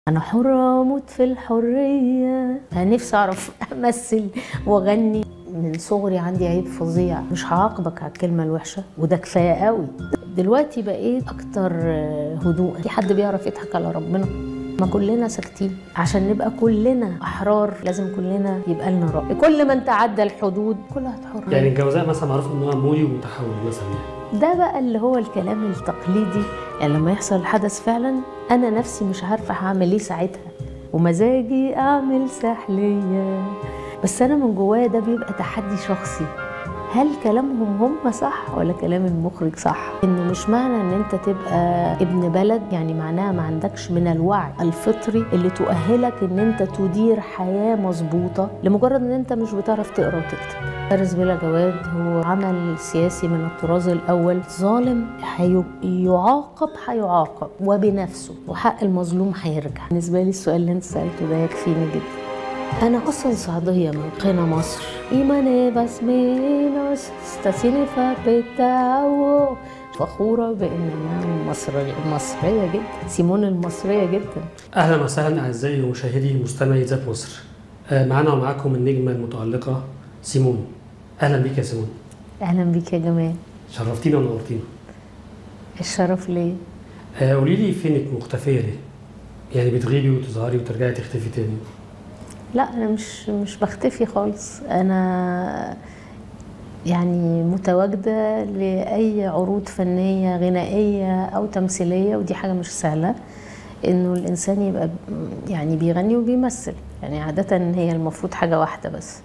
انا حرة اموت في الحرية انا نفسي اعرف امثل واغني من صغري عندي عيب فظيع مش هعاقبك على الكلمة الوحشة وده كفاية قوي دلوقتي بقيت اكتر هدوء في حد بيعرف يضحك على ربنا ما كلنا ساكتين عشان نبقى كلنا احرار لازم كلنا يبقى لنا راي كل من تعدى الحدود كل واحد حر يعني الجوزاء مثلا معروف ان هو مولي ومتحول مثلا يعني ده بقى اللي هو الكلام التقليدي يعني لما يحصل الحدث فعلا انا نفسي مش عارفه هعمل ايه ساعتها ومزاجي اعمل سحليه بس انا من جوايا ده بيبقى تحدي شخصي هل كلامهم هم صح ولا كلام المخرج صح انه مش معنى ان انت تبقى ابن بلد يعني معناها ما عندكش من الوعي الفطري اللي تؤهلك ان انت تدير حياه مظبوطه لمجرد ان انت مش بتعرف تقرا وتكتب فارس بلا جواد هو عمل سياسي من الطراز الاول ظالم هيعاقب هيعاقب وبنفسه وحق المظلوم هيرجع بالنسبه لي السؤال اللي انت سالته ده يكفيني جدا أنا أصلا صعيدية من قنا مصر إيماني بس مينوس ستاسيني فابتاو فخورة بإن أنا مصرية مصرية جدا سيمون المصرية جدا اهلا وسهلا اعزائي ومشاهدي مستمعي ذات مصر آه، معانا ومعاكم النجمه المتالقه سيمون اهلا بيك يا سيمون أهلا بيك يا جمال شرفتينا ونورتينا الشرف ليه آه، قولي لي فينك مختفيه ليه يعني بتغيبي وتظهري وترجعي تختفي تاني لا أنا مش مش بختفي خالص أنا يعني متواجدة لأي عروض فنية غنائية أو تمثيلية ودي حاجة مش سهلة إنه الإنسان يبقى ب- يعني بيغني وبيمثل يعني عادة هي المفروض حاجة واحدة بس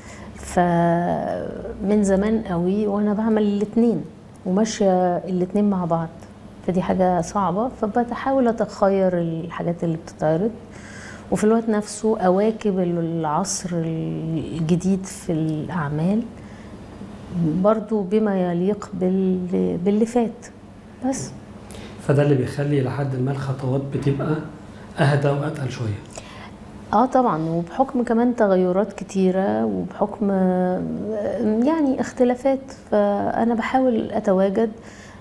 فمن زمان قوي وأنا بعمل الاتنين وماشية الاتنين مع بعض فدي حاجة صعبة فبحاول أتخير الحاجات اللي بتتعرض وفي الوقت نفسه أواكب العصر الجديد في الأعمال برضو بما يليق بال- باللي فات بس فده اللي بيخلي لحد ما الخطوات بتبقى اهدى واتقل شويه اه طبعا وبحكم كمان تغيرات كتيرة وبحكم آه، يعني اختلافات فأنا بحاول أتواجد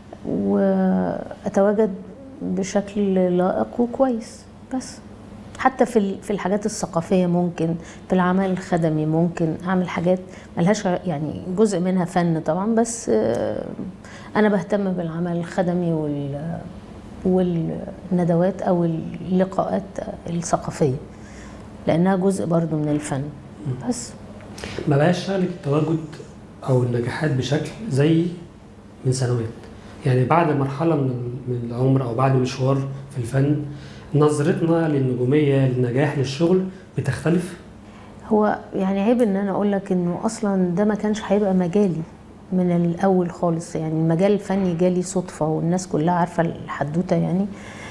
وأتواجد بشكل لائق وكويس بس حتى في ال- في الحاجات الثقافية ممكن في العمل الخدمي ممكن أعمل حاجات ملهاش ع- يعني جزء منها فن طبعا بس آه، أنا بهتم بالعمل الخدمي وال والندوات أو اللقاءات الثقافية لانها جزء برضو من الفن بس ما بقاش شغلك التواجد او النجاحات بشكل زي من سنوات يعني بعد مرحله من من العمر او بعد مشوار في الفن نظرتنا للنجوميه للنجاح للشغل بتختلف هو يعني عيب ان انا اقول لك انه اصلا ده ما كانش هيبقى مجالي من الاول خالص يعني المجال الفني جالي صدفه والناس كلها عارفه الحدوته يعني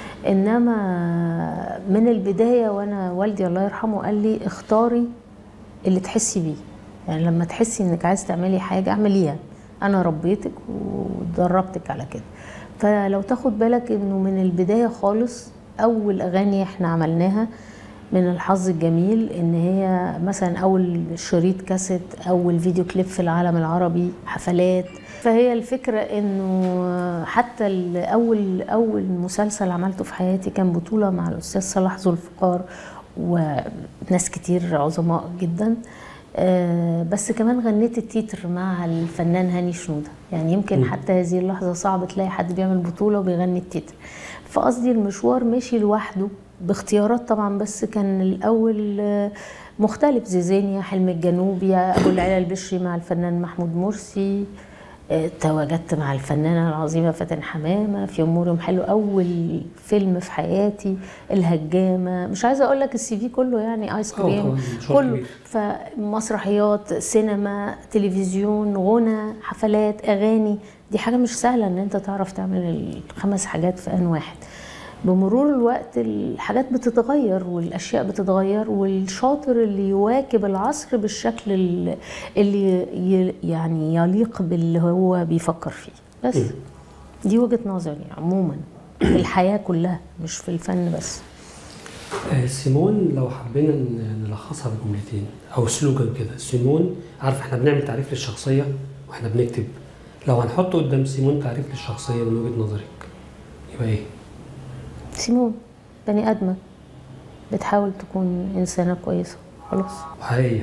انما من البدايه وانا والدي الله يرحمه قال لي اختاري اللي تحسي بيه يعني لما تحسي انك عايز تعملي حاجه اعمليها انا ربيتك ودربتك على كده فلو تاخد بالك انه من البدايه خالص اول اغاني احنا عملناها من الحظ الجميل ان هي مثلا اول شريط كاسيت اول فيديو كليب في العالم العربي حفلات فهي الفكره انه حتى ال- اول اول مسلسل عملته في حياتي كان بطوله مع الاستاذ صلاح ذو الفقار وناس كتير عظماء جدا آه، بس كمان غنيت التتر مع الفنان هاني شنودة يعني يمكن حتى هذه اللحظة صعب تلاقي حد بيعمل بطولة وبيغني التتر فقصدي المشوار ماشي لوحده باختيارات طبعا بس كان الأول آه، مختلف زيزينيا حلم الجنوبي أبو العلا البشري مع الفنان محمود مرسي آه، تواجدت مع الفنانة العظيمة فاتن حمامة في أمور يوم حلو أول فيلم في حياتي الهجامة مش عايزة أقول لك السي في كله يعني آيس آه، كريم طبعاً، مشوار كله كبير. فمسرحيات سينما تلفزيون غنى حفلات اغاني دي حاجه مش سهله ان انت تعرف تعمل الخمس حاجات في ان واحد بمرور الوقت الحاجات بتتغير والاشياء بتتغير والشاطر اللي يواكب العصر بالشكل ال- اللي ي- يعني يليق باللي هو بيفكر فيه بس دي وجهه نظري عموما في الحياه كلها مش في الفن بس آه، سيمون لو حبينا ن- نلخصها بجملتين او سلوجان كده سيمون عارف احنا بنعمل تعريف للشخصيه واحنا بنكتب لو هنحط قدام سيمون تعريف للشخصيه من وجهه نظرك يبقى ايه؟ سيمون بني ادمه بتحاول تكون انسانه كويسه خلاص وحقيقيه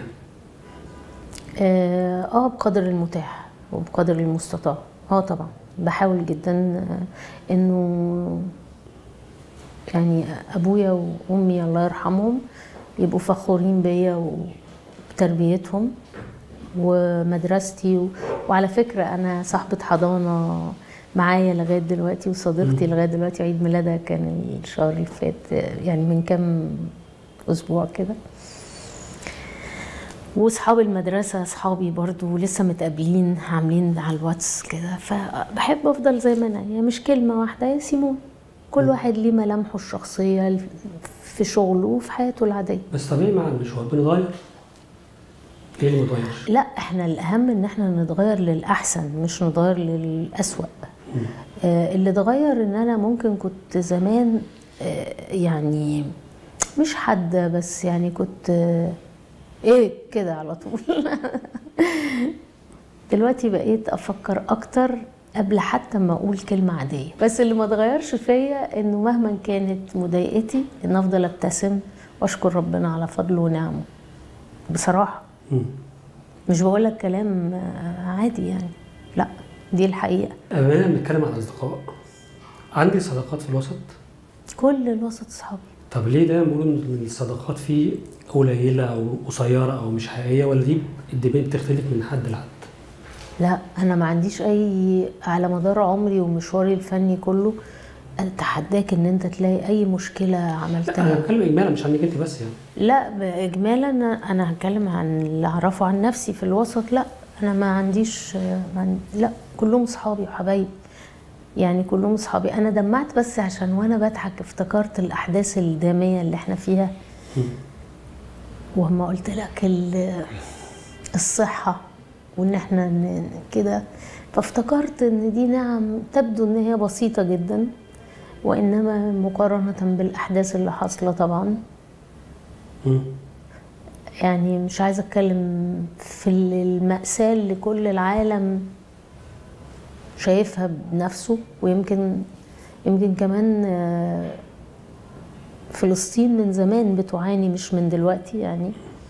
اه آه، بقدر المتاح وبقدر المستطاع اه طبعا بحاول جدا آه، انه يعني ابويا وامي الله يرحمهم يبقوا فخورين بيا وبتربيتهم ومدرستي و... وعلى فكرة أنا صاحبة حضانة معايا لغاية دلوقتي وصديقتي لغاية دلوقتي عيد ميلادها كان الشهر اللي فات يعني من كام أسبوع كده واصحاب المدرسة اصحابي برضو لسه متقابلين عاملين على الواتس كده فبحب افضل زي ما انا هي مش كلمة واحدة يا سيمون كل واحد ليه ملامحه الشخصية في شغله وفي حياته العادية بس طبيعي مع المشوار بنغير ايه اللي متغيرش؟ لا احنا الاهم ان احنا نتغير للاحسن مش نتغير للاسوأ آه اللي اتغير ان انا ممكن كنت زمان آه يعني مش حادة بس يعني كنت آه ايه كده على طول دلوقتي بقيت افكر اكتر قبل حتى ما اقول كلمة عادية بس اللي ما اتغيرش فيا انه مهما كانت مضايقتي ان افضل ابتسم واشكر ربنا على فضله ونعمه بصراحة مم. مش بقول لك كلام عادي يعني لا دي الحقيقة أمانة بنتكلم عن أصدقاء عندي صداقات في الوسط كل الوسط صحابي طب ليه دايما بيقولوا ان الصداقات فيه قليله او قصيره او مش حقيقيه ولا دي الدنيا بتختلف من حد لحد؟ لا انا ما عنديش اي على مدار عمري ومشواري الفني كله اتحداك ان انت تلاقي اي مشكله لا انا عملتها بتكلم اجمالا مش عنك انت بس يعني لا اجمالا انا هتكلم عن اللي اعرفه عن نفسي في الوسط لا انا ما عنديش ما عن- لا كلهم صحابي وحبايبي يعني كلهم صحابي انا دمعت بس عشان وانا بضحك افتكرت الاحداث الداميه اللي احنا فيها وما قلت لك ال- الصحه وان احنا ن- كده فافتكرت ان دي نعم تبدو ان هي بسيطه جدا وانما مقارنه بالاحداث اللي حاصله طبعا مم. يعني مش عايزه اتكلم في المأساة اللي كل العالم شايفها بنفسه ويمكن يمكن كمان آه، فلسطين من زمان بتعاني مش من دلوقتي يعني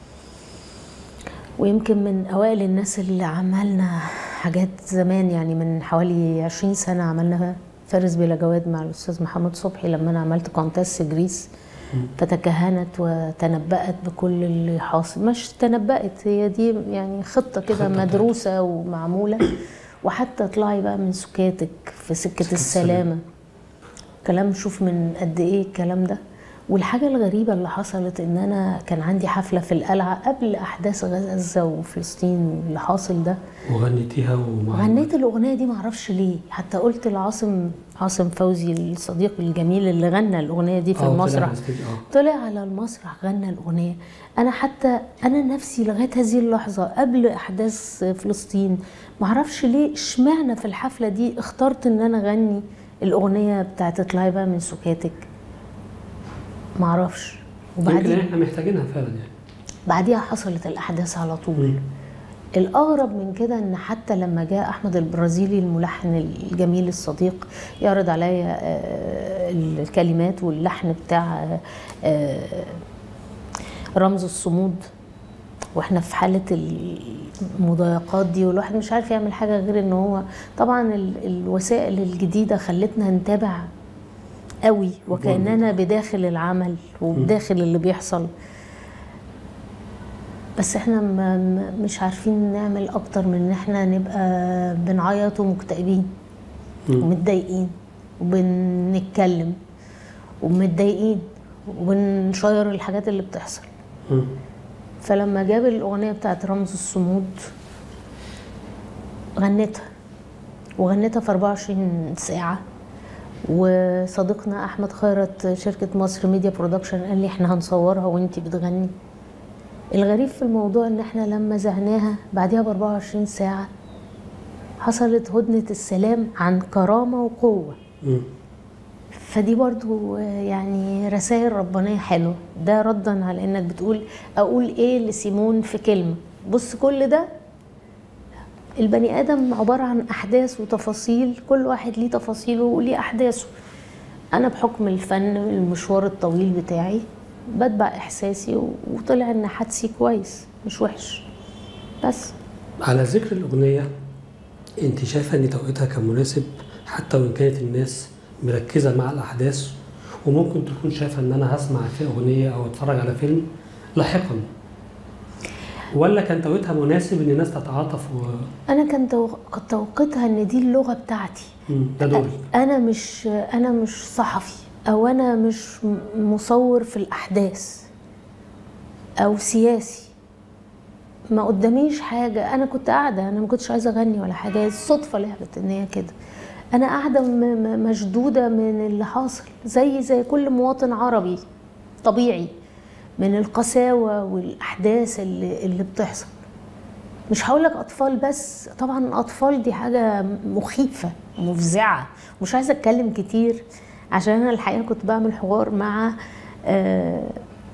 ويمكن من أوائل الناس اللي عملنا حاجات زمان يعني من حوالي عشرين سنة عملنا فارس بلا جواد مع الأستاذ محمد صبحي لما أنا عملت كونتاس جريس فتكهنت وتنبأت بكل اللي حاصل مش تنبأت هي دي يعني خطة كده خطة بتاعتها. مدروسة ومعمولة وحتى اطلعي بقى من سكاتك في سكة سكة السلامة كلام شوف من قد ايه الكلام ده والحاجة الغريبة اللي حصلت ان انا كان عندي حفلة في القلعة قبل احداث غزة وفلسطين واللي حاصل ده وغنيتيها ومع غنيت الاغنيه دي معرفش ليه حتى قلت لعاصم عاصم فوزي الصديق الجميل اللي غنى الاغنيه دي في آه، طلع المسرح على الستيج، اه طلع على المسرح غنى الاغنيه انا حتى انا نفسي لغايه هذه اللحظه قبل احداث فلسطين معرفش ليه اشمعنى في الحفله دي اخترت ان انا اغني الاغنيه بتاعت اطلعي بقى من سكاتك معرفش يمكن وبعدين احنا محتاجينها فعلا يعني بعديها حصلت الاحداث على طول مم. الأغرب من كده إن حتى لما جاء أحمد البرازيلي الملحن الجميل الصديق يعرض عليا آه، الكلمات واللحن بتاع آه، رمز الصمود واحنا في حالة المضايقات دي والواحد مش عارف يعمل حاجة غير ان هو طبعا ال- الوسائل الجديدة خلتنا نتابع قوي وكأننا بداخل العمل وبداخل اللي بيحصل بس احنا ما ما- مش عارفين نعمل اكتر من ان احنا نبقى بنعيط ومكتئبين مم. ومتضايقين وبنتكلم ومتضايقين وبنشير الحاجات اللي بتحصل مم. فلما جاب الأغنية بتاعت رمز الصمود غنيتها وغنيتها في 24 ساعة وصديقنا أحمد خيرت شركة مصر ميديا برودكشن قال لي احنا هنصورها وانتي بتغني الغريب في الموضوع ان احنا لما زعناها بعدها ب 24 ساعة حصلت هدنة السلام عن كرامة وقوة مم. فدي برضو يعني رسائل ربانية حلوة ده ردا على انك بتقول اقول ايه لسيمون في كلمة بص كل ده البني ادم عبارة عن احداث وتفاصيل كل واحد ليه تفاصيله وليه احداثه انا بحكم الفن المشوار الطويل بتاعي بتبع احساسي و- وطلع ان حدسي كويس مش وحش بس على ذكر الأغنية أنت شايفة إن توقيتها كان مناسب حتى وإن كانت الناس مركزة مع الأحداث وممكن تكون شايفة إن أنا هسمع في أغنية أو أتفرج على فيلم لاحقا ولا كان توقيتها مناسب إن الناس تتعاطف و... انا كان تو- كنت توقيتها ان دي اللغه بتاعتي مم، ده دوري انا مش انا مش صحفي او انا مش م- مصور في الاحداث او سياسي ما قداميش حاجه انا كنت قاعده انا ما كنتش عايزه اغني ولا حاجه الصدفه لعبت ان هي كده انا قاعده م- م- مشدوده من اللي حاصل زي زي كل مواطن عربي طبيعي من القساوه والاحداث اللي اللي بتحصل مش هقول لك اطفال بس طبعا الاطفال دي حاجه مخيفه مفزعه مش عايزه اتكلم كتير عشان انا الحقيقه كنت بعمل حوار مع آه،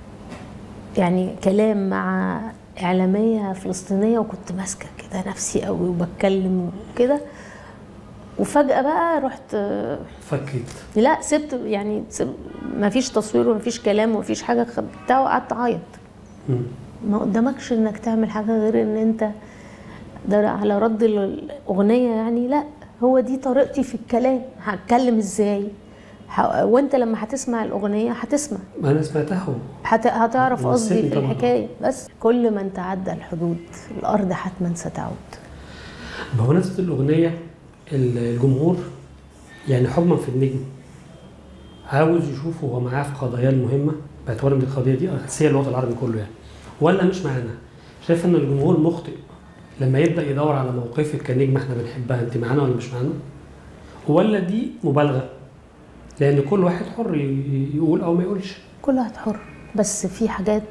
يعني كلام مع اعلاميه فلسطينيه وكنت ماسكه كده نفسي قوي وبتكلم وكده وفجاه بقى رحت آه، فكيت لا سبت يعني سب ما فيش تصوير وما فيش كلام وما فيش حاجه خدتها وقعدت اعيط مم. ما قدامكش انك تعمل حاجه غير ان انت ده على رد الاغنيه يعني لا هو دي طريقتي في الكلام هتكلم ازاي ه- وانت لما هتسمع الاغنيه هتسمع ما أنا سمعتها و... هت... هتعرف قصدي وصلني في طبعاً. الحكايه بس كل من تعدى الحدود الارض حتما ستعود بمناسبة الأغنية الجمهور يعني حكما في النجم عاوز يشوفه هو معاه في قضايا المهمة باعتبار إن القضية دي أساسية للوطن العربي كله يعني ولا مش معانا شايف إن الجمهور مخطئ لما يبدأ يدور على موقفك كنجم إحنا بنحبها أنت معانا ولا مش معانا ولا دي مبالغة لأن كل واحد حر ي- يقول أو ما يقولش كل واحد حر بس في حاجات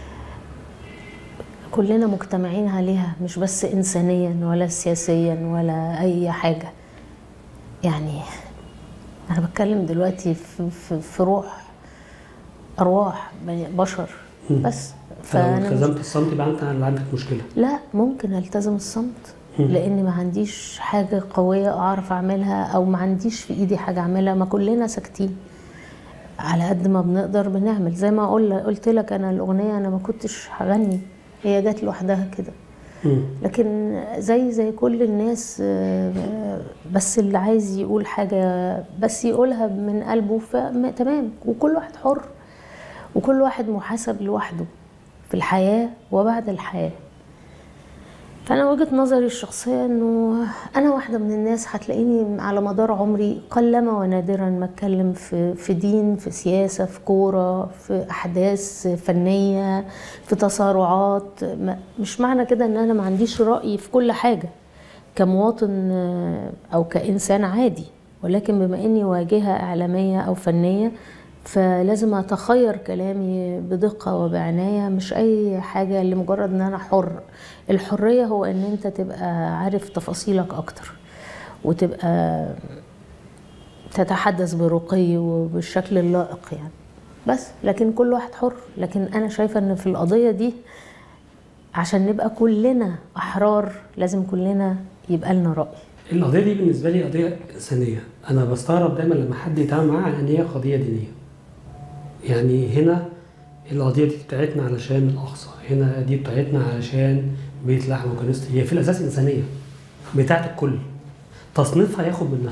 كلنا مجتمعين عليها مش بس انسانيا ولا سياسيا ولا اي حاجه يعني انا بتكلم دلوقتي في, في, في روح ارواح بني- بشر مم. بس فلو فانا مش- التزمت الصمت يبقى أنت اللي عندك مشكلة لا ممكن التزم الصمت مم. لان ما عنديش حاجه قويه اعرف اعملها او ما عنديش في ايدي حاجه اعملها ما كلنا ساكتين على قد ما بنقدر بنعمل زي ما قل- قلت لك انا الاغنيه انا ما كنتش هغني هي جت لوحدها كده مم. لكن زي زي كل الناس آه، بس اللي عايز يقول حاجة بس يقولها من قلبه فتمام وكل واحد حر وكل واحد محاسب لوحده في الحياة وبعد الحياة فأنا وجهة نظري الشخصية إنه أنا واحدة من الناس هتلاقيني على مدار عمري قلما ونادرا ما أتكلم في في دين في سياسة في كورة في أحداث فنية في تصارعات ما- مش معنى كده إن أنا ما عنديش رأي في كل حاجة كمواطن آه، أو كإنسان عادي ولكن بما إني واجهة إعلامية أو فنية فلازم أتخير كلامي بدقة وبعناية مش أي حاجة لمجرد إن أنا حر الحرية هو إن أنت تبقى عارف تفاصيلك أكتر وتبقى تتحدث برقي وبالشكل اللائق يعني بس لكن كل واحد حر لكن أنا شايفة إن في القضية دي عشان نبقى كلنا أحرار لازم كلنا يبقى لنا رأي القضية دي بالنسبة لي قضية إنسانية أنا بستغرب دايما لما حد يتعامل معاها على إن هي قضية دينية يعني هنا القضية دي بتاعتنا علشان الأقصى هنا دي بتاعتنا علشان بيت لحم وكنيسة هي في الأساس إنسانية بتاعت الكل تصنيفها ياخد منها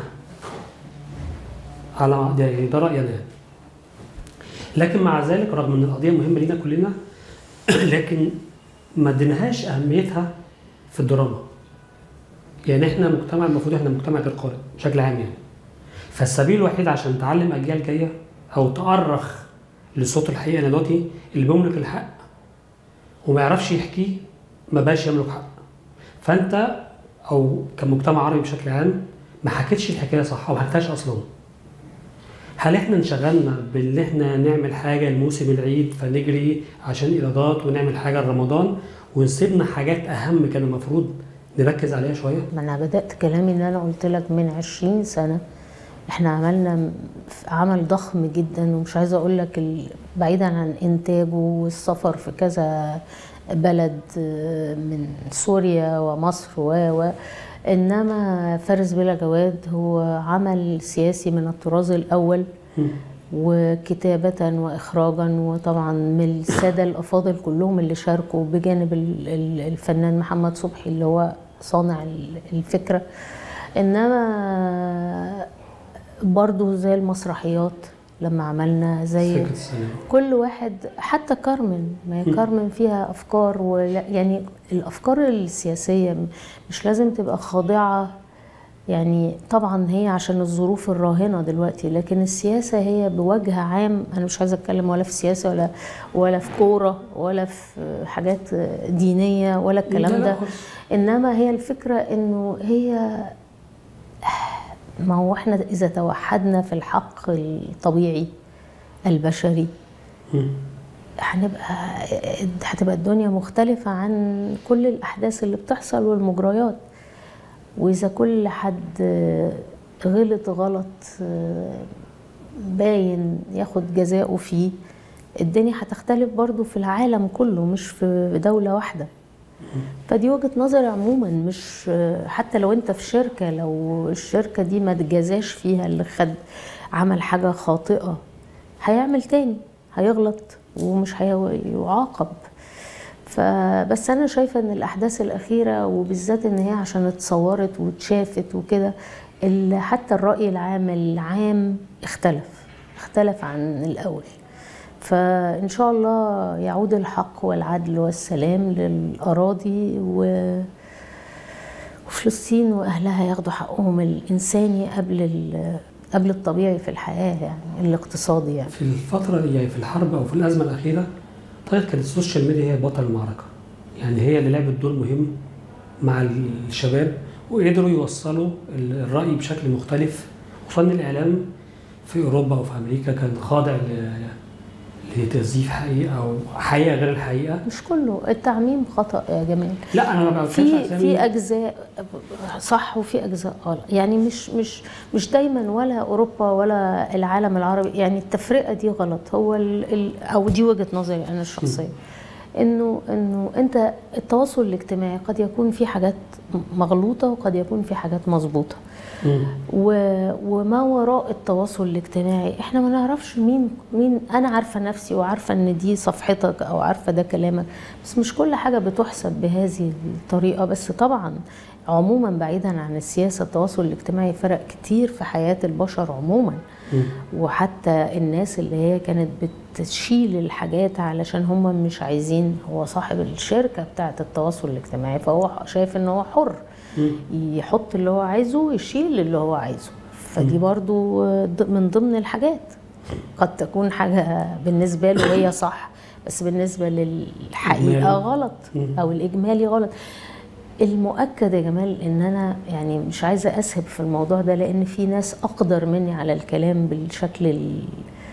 على ده, ده رأيي أنا يعني. لكن مع ذلك رغم إن القضية مهمة لينا كلنا لكن ما اديناهاش أهميتها في الدراما يعني احنا مجتمع المفروض احنا مجتمع غير قارئ بشكل عام يعني فالسبيل الوحيد عشان تعلم اجيال جايه او تأرخ لصوت الحقيقه أنا دلوقتي اللي بيملك الحق وما يعرفش يحكيه ما بقاش يملك حق فانت او كمجتمع عربي بشكل عام ما حكيتش الحكايه صح او ما حكيتهاش اصلا هل احنا انشغلنا بان احنا نعمل حاجه لموسم العيد فنجري عشان ايرادات ونعمل حاجه لرمضان ونسيبنا حاجات اهم كان المفروض نركز عليها شويه ما انا بدات كلامي ان انا قلت لك من 20 سنه احنا عملنا م- عمل ضخم جدا ومش عايزه اقول لك ال- بعيدا عن انتاجه والسفر في كذا بلد آه، من سوريا ومصر و و انما فارس بلا جواد هو عمل سياسي من الطراز الاول مم. وكتابة وإخراجا وطبعا من السادة الأفاضل كلهم اللي شاركوا بجانب ال- ال- الفنان محمد صبحي اللي هو صانع ال- الفكرة إنما برضو زي المسرحيات لما عملنا زي فكره السينما كل واحد حتى كارمن ما هي كارمن فيها افكار ولا- يعني الافكار السياسيه مش لازم تبقى خاضعه يعني طبعا هي عشان الظروف الراهنه دلوقتي لكن السياسه هي بوجه عام انا مش عايزه اتكلم ولا في سياسه ولا ولا في كوره ولا في حاجات دينيه ولا الكلام لا، لا ده خالص. انما هي الفكره انه هي ما هو احنا اذا توحدنا في الحق الطبيعي البشري مم. هنبقى هتبقى الدنيا مختلفة عن كل الأحداث اللي بتحصل والمجريات وإذا كل حد غلط غلط باين ياخد جزاؤه فيه الدنيا هتختلف برضو في العالم كله مش في دولة واحدة فدي وجهة نظري عموما مش حتى لو انت في شركة لو الشركة دي ما تجازاش فيها اللي خد عمل حاجة خاطئة هيعمل تاني هيغلط ومش هيعاقب فبس انا شايفه ان الاحداث الاخيره وبالذات ان هي عشان اتصورت واتشافت وكده ال- حتى الراي العام العام اختلف اختلف عن الاول فان شاء الله يعود الحق والعدل والسلام للاراضي و وفلسطين واهلها ياخدوا حقهم الانساني قبل ال- قبل الطبيعي في الحياه يعني الاقتصادي يعني في الفترة دي يعني في الحرب أو في الأزمة الأخيرة طيب كانت السوشيال ميديا هي بطل المعركة يعني هي اللي لعبت دور مهم مع الشباب وقدروا يوصلوا الرأي بشكل مختلف وفن الإعلام في أوروبا وفي أمريكا كان خاضع ل- لتزييف حقيقة أو حقيقة غير الحقيقة مش كله التعميم خطا يا جمال لا أنا ما بتكلمش في على أسامي. في اجزاء صح وفي اجزاء غلط يعني مش مش مش دايما ولا اوروبا ولا العالم العربي يعني التفرقه دي غلط هو ال ال او دي وجهه نظري انا الشخصيه انه انه انت التواصل الاجتماعي قد يكون في حاجات مغلوطه وقد يكون في حاجات مظبوطه مم. و- وما وراء التواصل الاجتماعي احنا ما نعرفش مين مين انا عارفه نفسي وعارفه ان دي صفحتك او عارفه ده كلامك بس مش كل حاجه بتحسب بهذه الطريقه بس طبعا عموما بعيدا عن السياسه التواصل الاجتماعي فرق كتير في حياه البشر عموما مم. وحتى الناس اللي هي كانت بتشيل الحاجات علشان هم مش عايزين هو صاحب الشركه بتاعه التواصل الاجتماعي فهو شايف ان هو حر مم. يحط اللي هو عايزه يشيل اللي هو عايزه فدي برضو ض- من ضمن الحاجات قد تكون حاجة بالنسبة له هي صح بس بالنسبة للحقيقة إجمالي. غلط مم. أو الإجمالي غلط المؤكد يا جمال ان انا يعني مش عايزه اسهب في الموضوع ده لان في ناس اقدر مني على الكلام بالشكل ال-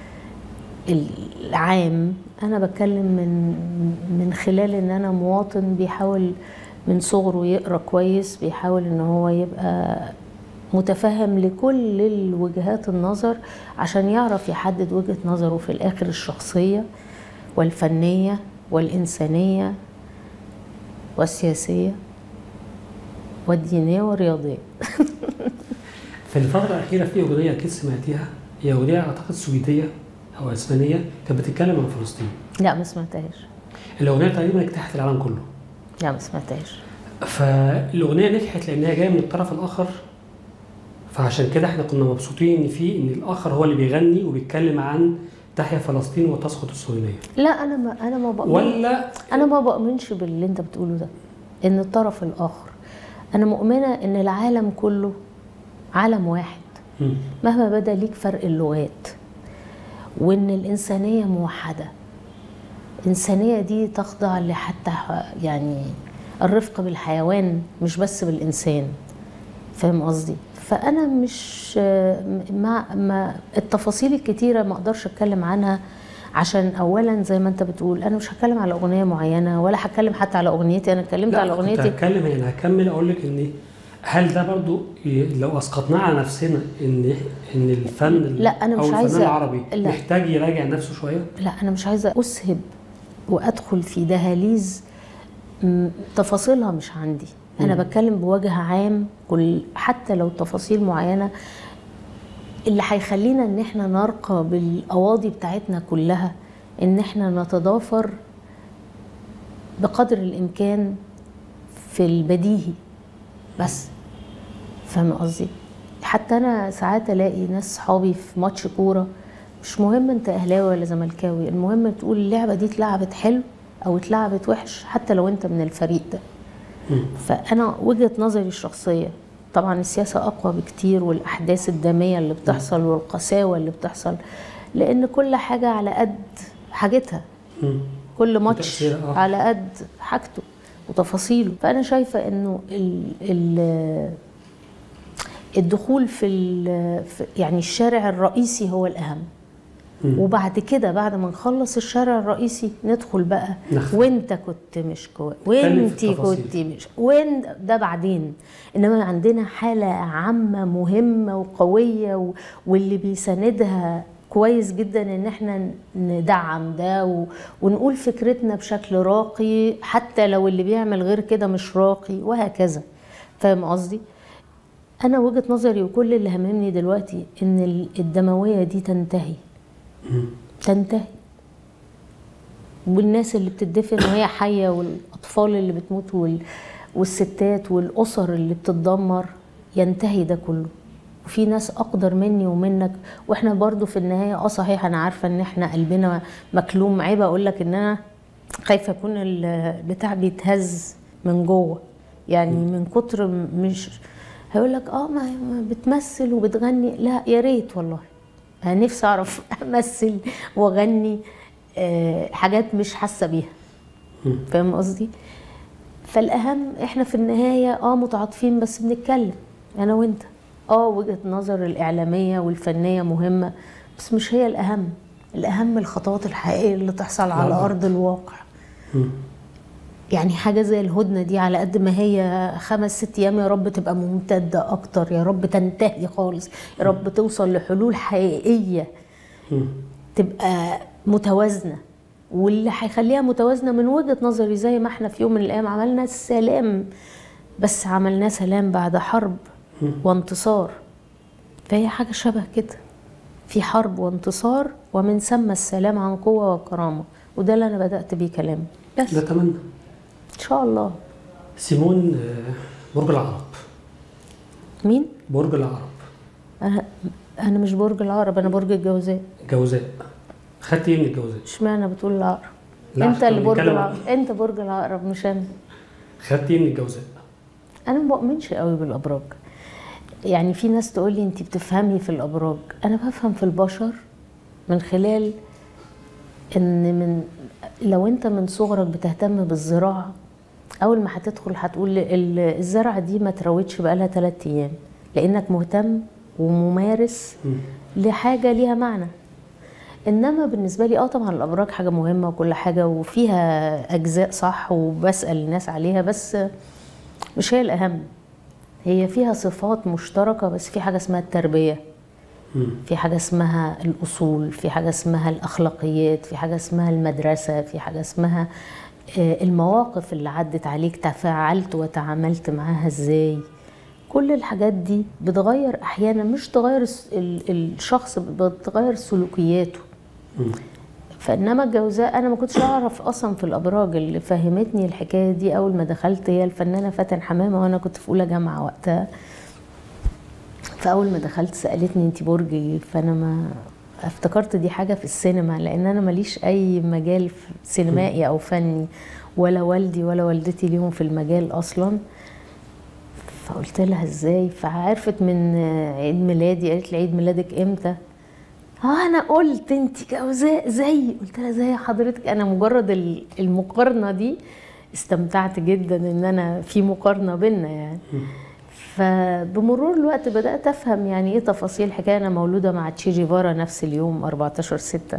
العام انا بتكلم من من خلال ان انا مواطن بيحاول من صغره يقرا كويس بيحاول ان هو يبقى متفهم لكل الوجهات النظر عشان يعرف يحدد وجهة نظره في الاخر الشخصية والفنية والإنسانية والسياسية والدينية والرياضية في الفترة الأخيرة في أغنية أكيد سمعتيها هي أغنية أعتقد سويدية أو إسبانية كانت بتتكلم عن فلسطين لا ما سمعتهاش الأغنية تقريبا اجتاحت العالم كله لا ما سمعتهاش فالأغنية نجحت لأنها جاية من الطرف الآخر فعشان كده احنا كنا مبسوطين ان في ان الاخر هو اللي بيغني وبيتكلم عن تحيا فلسطين وتسقط الصهيونيه لا انا ما انا ما بؤمن ولا انا ما بؤمنش باللي انت بتقوله ده ان الطرف الاخر انا مؤمنه ان العالم كله عالم واحد مم. مهما بدا ليك فرق اللغات وان الانسانيه موحده الانسانيه دي تخضع لحتى ح- يعني الرفق بالحيوان مش بس بالانسان فاهم قصدي فانا مش مع ما التفاصيل الكتيره ما اقدرش اتكلم عنها عشان اولا زي ما انت بتقول انا مش هتكلم على اغنيه معينه ولا هتكلم حتى على اغنيتي انا اتكلمت على لا كنت اغنيتي هتكلم يعني هكمل اقول لك ان هل ده برضو ي- لو اسقطناه على نفسنا ان ان الفن لا، أنا مش او الفنان عايزة- العربي لا. محتاج يراجع نفسه شويه لا انا مش عايزه اسهب وادخل في دهاليز م- تفاصيلها مش عندي انا مم. بتكلم بوجه عام كل حتى لو تفاصيل معينه اللي هيخلينا ان احنا نرقى بالقواضي بتاعتنا كلها ان احنا نتضافر بقدر الامكان في البديهي بس فاهم قصدي حتى انا ساعات الاقي ناس صحابي في ماتش كوره مش مهم انت اهلاوي ولا زملكاوي المهم تقول اللعبه دي اتلعبت حلو او اتلعبت وحش حتى لو انت من الفريق ده فانا وجهه نظري الشخصيه طبعا السياسه اقوى بكتير والاحداث الداميه اللي بتحصل والقساوه اللي بتحصل لان كل حاجه على قد حاجتها مم. كل ماتش وتأثير، آه. على قد حاجته وتفاصيله فانا شايفه انه ال ال الدخول في, ال- في يعني الشارع الرئيسي هو الاهم مم. وبعد كده بعد ما نخلص الشارع الرئيسي ندخل بقى نخ- وانت كنت مش كويس نتكلم في وانتي التفاصيل. كنت مش وين ده بعدين انما عندنا حاله عامه مهمه وقويه و... واللي بيساندها كويس جدا ان احنا ندعم ده و... ونقول فكرتنا بشكل راقي حتى لو اللي بيعمل غير كده مش راقي وهكذا فاهم قصدي انا وجهه نظري وكل اللي هممني دلوقتي ان ال- الدمويه دي تنتهي مم. تنتهي والناس اللي بتدفن وهي حية والأطفال اللي بتموت وال... والستات والأسر اللي بتتدمر ينتهي ده كله وفي ناس أقدر مني ومنك وإحنا برضو في النهاية اه صحيح أنا عارفة إن إحنا قلبنا مكلوم عيب أقول لك إن أنا خايفة أكون البتاع بيتهز من جوه يعني من كتر م- مش هيقول لك اه ما ما بتمثل وبتغني لا يا ريت والله انا نفسي اعرف امثل واغني آه، حاجات مش حاسه بيها مم. فاهم قصدي فالاهم احنا في النهايه اه متعاطفين بس بنتكلم انا وانت اه وجهه نظر الاعلاميه والفنيه مهمه بس مش هي الاهم الاهم الخطوات الحقيقيه اللي تحصل على بالظبط. ارض الواقع مم. يعني حاجة زي الهدنة دي على قد ما هي خمس ست أيام يا رب تبقى ممتدة أكتر يا رب تنتهي خالص يا رب توصل لحلول حقيقية مم. تبقى متوازنة واللي هيخليها متوازنة من وجهة نظري زي ما احنا في يوم من الأيام عملنا السلام بس عملناه سلام بعد حرب وانتصار فهي حاجة شبه كده في حرب وانتصار ومن ثم السلام عن قوة وكرامة وده اللي أنا بدأت بيه كلامي بس نتمنى إن شاء الله سيمون آه، برج العرب مين؟ برج العرب أنا أنا مش برج العقرب أنا برج الجوزاء جوزاء خدت ايه من الجوزاء؟ اشمعنى بتقول العقرب؟ لا، أنت اللي إحنا برج بنتكلم العقرب أنت برج العقرب مش أنا خدت ايه من الجوزاء؟ انا ما بؤمنش قوي بالابراج يعني في ناس تقول لي انت بتفهمي في الابراج انا بفهم في البشر من خلال ان من لو انت من صغرك بتهتم بالزراعه اول ما هتدخل هتقول ال- الزرعه دي ما تروتش بقالها ثلاثة ايام لانك مهتم وممارس مم. لحاجه ليها معنى انما بالنسبه لي اه طبعا الابراج حاجه مهمه وكل حاجه وفيها اجزاء صح وبسال الناس عليها بس مش هي الاهم هي فيها صفات مشتركه بس في حاجه اسمها التربيه مم. في حاجه اسمها الاصول في حاجه اسمها الاخلاقيات في حاجه اسمها المدرسه في حاجه اسمها آه، المواقف اللي عدت عليك تفاعلت وتعاملت معاها ازاي كل الحاجات دي بتغير احيانا مش تغير الس- ال- الشخص بتغير سلوكياته مم. فانما الجوزاء انا ما كنتش اعرف اصلا في الابراج اللي فهمتني الحكايه دي اول ما دخلت هي الفنانه فاتن حمامه وانا كنت في اولى جامعه وقتها فاول ما دخلت سالتني انت برجي فانا ما افتكرت دي حاجه في السينما لان انا ماليش اي مجال في- سينمائي او فني ولا والدي ولا والدتي ليهم في المجال اصلا فقلت لها ازاي فعرفت من عيد ميلادي قالت لي عيد ميلادك امتى اه انا قلت انت جوزاء زي قلت لها زي حضرتك انا مجرد ال- المقارنه دي استمتعت جدا ان انا في مقارنه بينا يعني فبمرور الوقت بدات افهم يعني ايه تفاصيل الحكايه انا مولوده مع تشي جيفارا نفس اليوم 14 6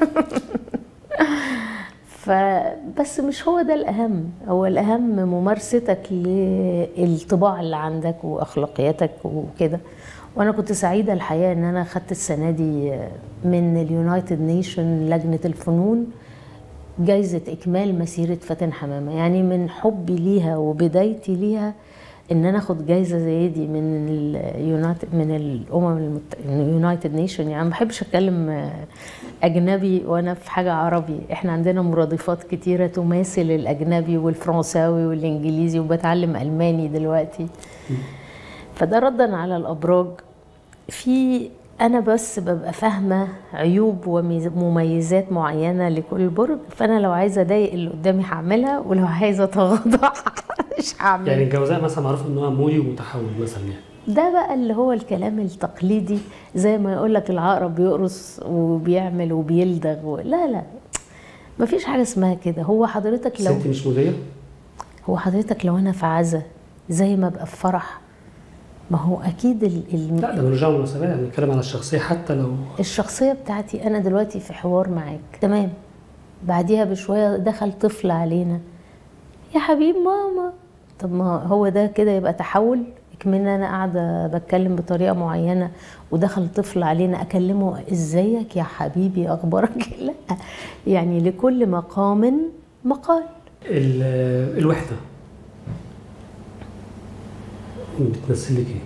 فبس مش هو ده الأهم هو الأهم ممارستك للطباع اللي عندك وأخلاقياتك وكده وأنا كنت سعيدة الحقيقة إن أنا خدت السنة دي من اليونايتد نيشن لجنة الفنون جايزة إكمال مسيرة فاتن حمامة يعني من حبي ليها وبدايتي ليها ان انا اخد جايزه زي دي من اليونايتد من الامم المت... اليونايتد نيشن يعني ما بحبش اتكلم آه، اجنبي وانا في حاجه عربي احنا عندنا مرادفات كتيره تماثل الاجنبي والفرنساوي والانجليزي وبتعلم الماني دلوقتي فده ردا على الابراج في انا بس ببقى فاهمه عيوب ومميزات معينه لكل برج فانا لو عايزه اضايق اللي قدامي هعملها ولو عايزه اتغاضى مش هعملها يعني الجوزاء مثلا معروف ان هو مولي ومتحول مثلا يعني ده بقى اللي هو الكلام التقليدي زي ما يقول لك العقرب بيقرص وبيعمل وبيلدغ و... لا لا مفيش حاجه اسمها كده هو حضرتك لو ست مش موديه هو حضرتك لو انا في عزا زي ما ابقى في فرح ما هو اكيد ال... ال... لا ده ملوش دعوه بالمناسبات يعني بنتكلم على الشخصيه حتى لو الشخصيه بتاعتي انا دلوقتي في حوار معاك تمام بعديها بشويه دخل طفل علينا يا حبيب ماما طب ما هو ده كده يبقى تحول كمان انا قاعده بتكلم بطريقه معينه ودخل طفل علينا اكلمه ازيك يا حبيبي اخبارك لا يعني لكل مقام مقال ال- الوحده بتمثل لك ايه؟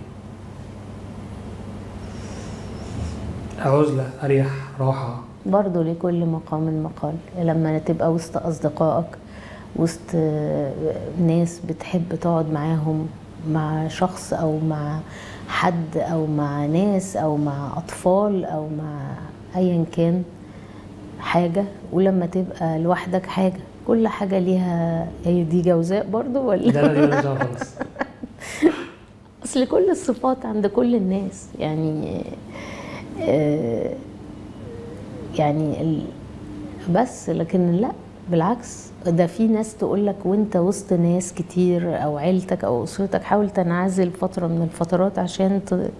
عزله اريح راحه برضه لكل مقام مقال لما تبقى وسط أصدقائك وسط آه، ناس بتحب تقعد معاهم مع شخص أو مع حد أو مع ناس أو مع أطفال أو مع أيا كان حاجة ولما تبقى لوحدك حاجة كل حاجة ليها هي دي جوزاء برضه ولا لا لا دي مالهاش دعوه خالص اصل كل الصفات عند كل الناس يعني آه، يعني ال- بس لكن لا بالعكس ده في ناس تقول لك وانت وسط ناس كتير او عيلتك او اسرتك حاول تنعزل فتره من الفترات عشان ت...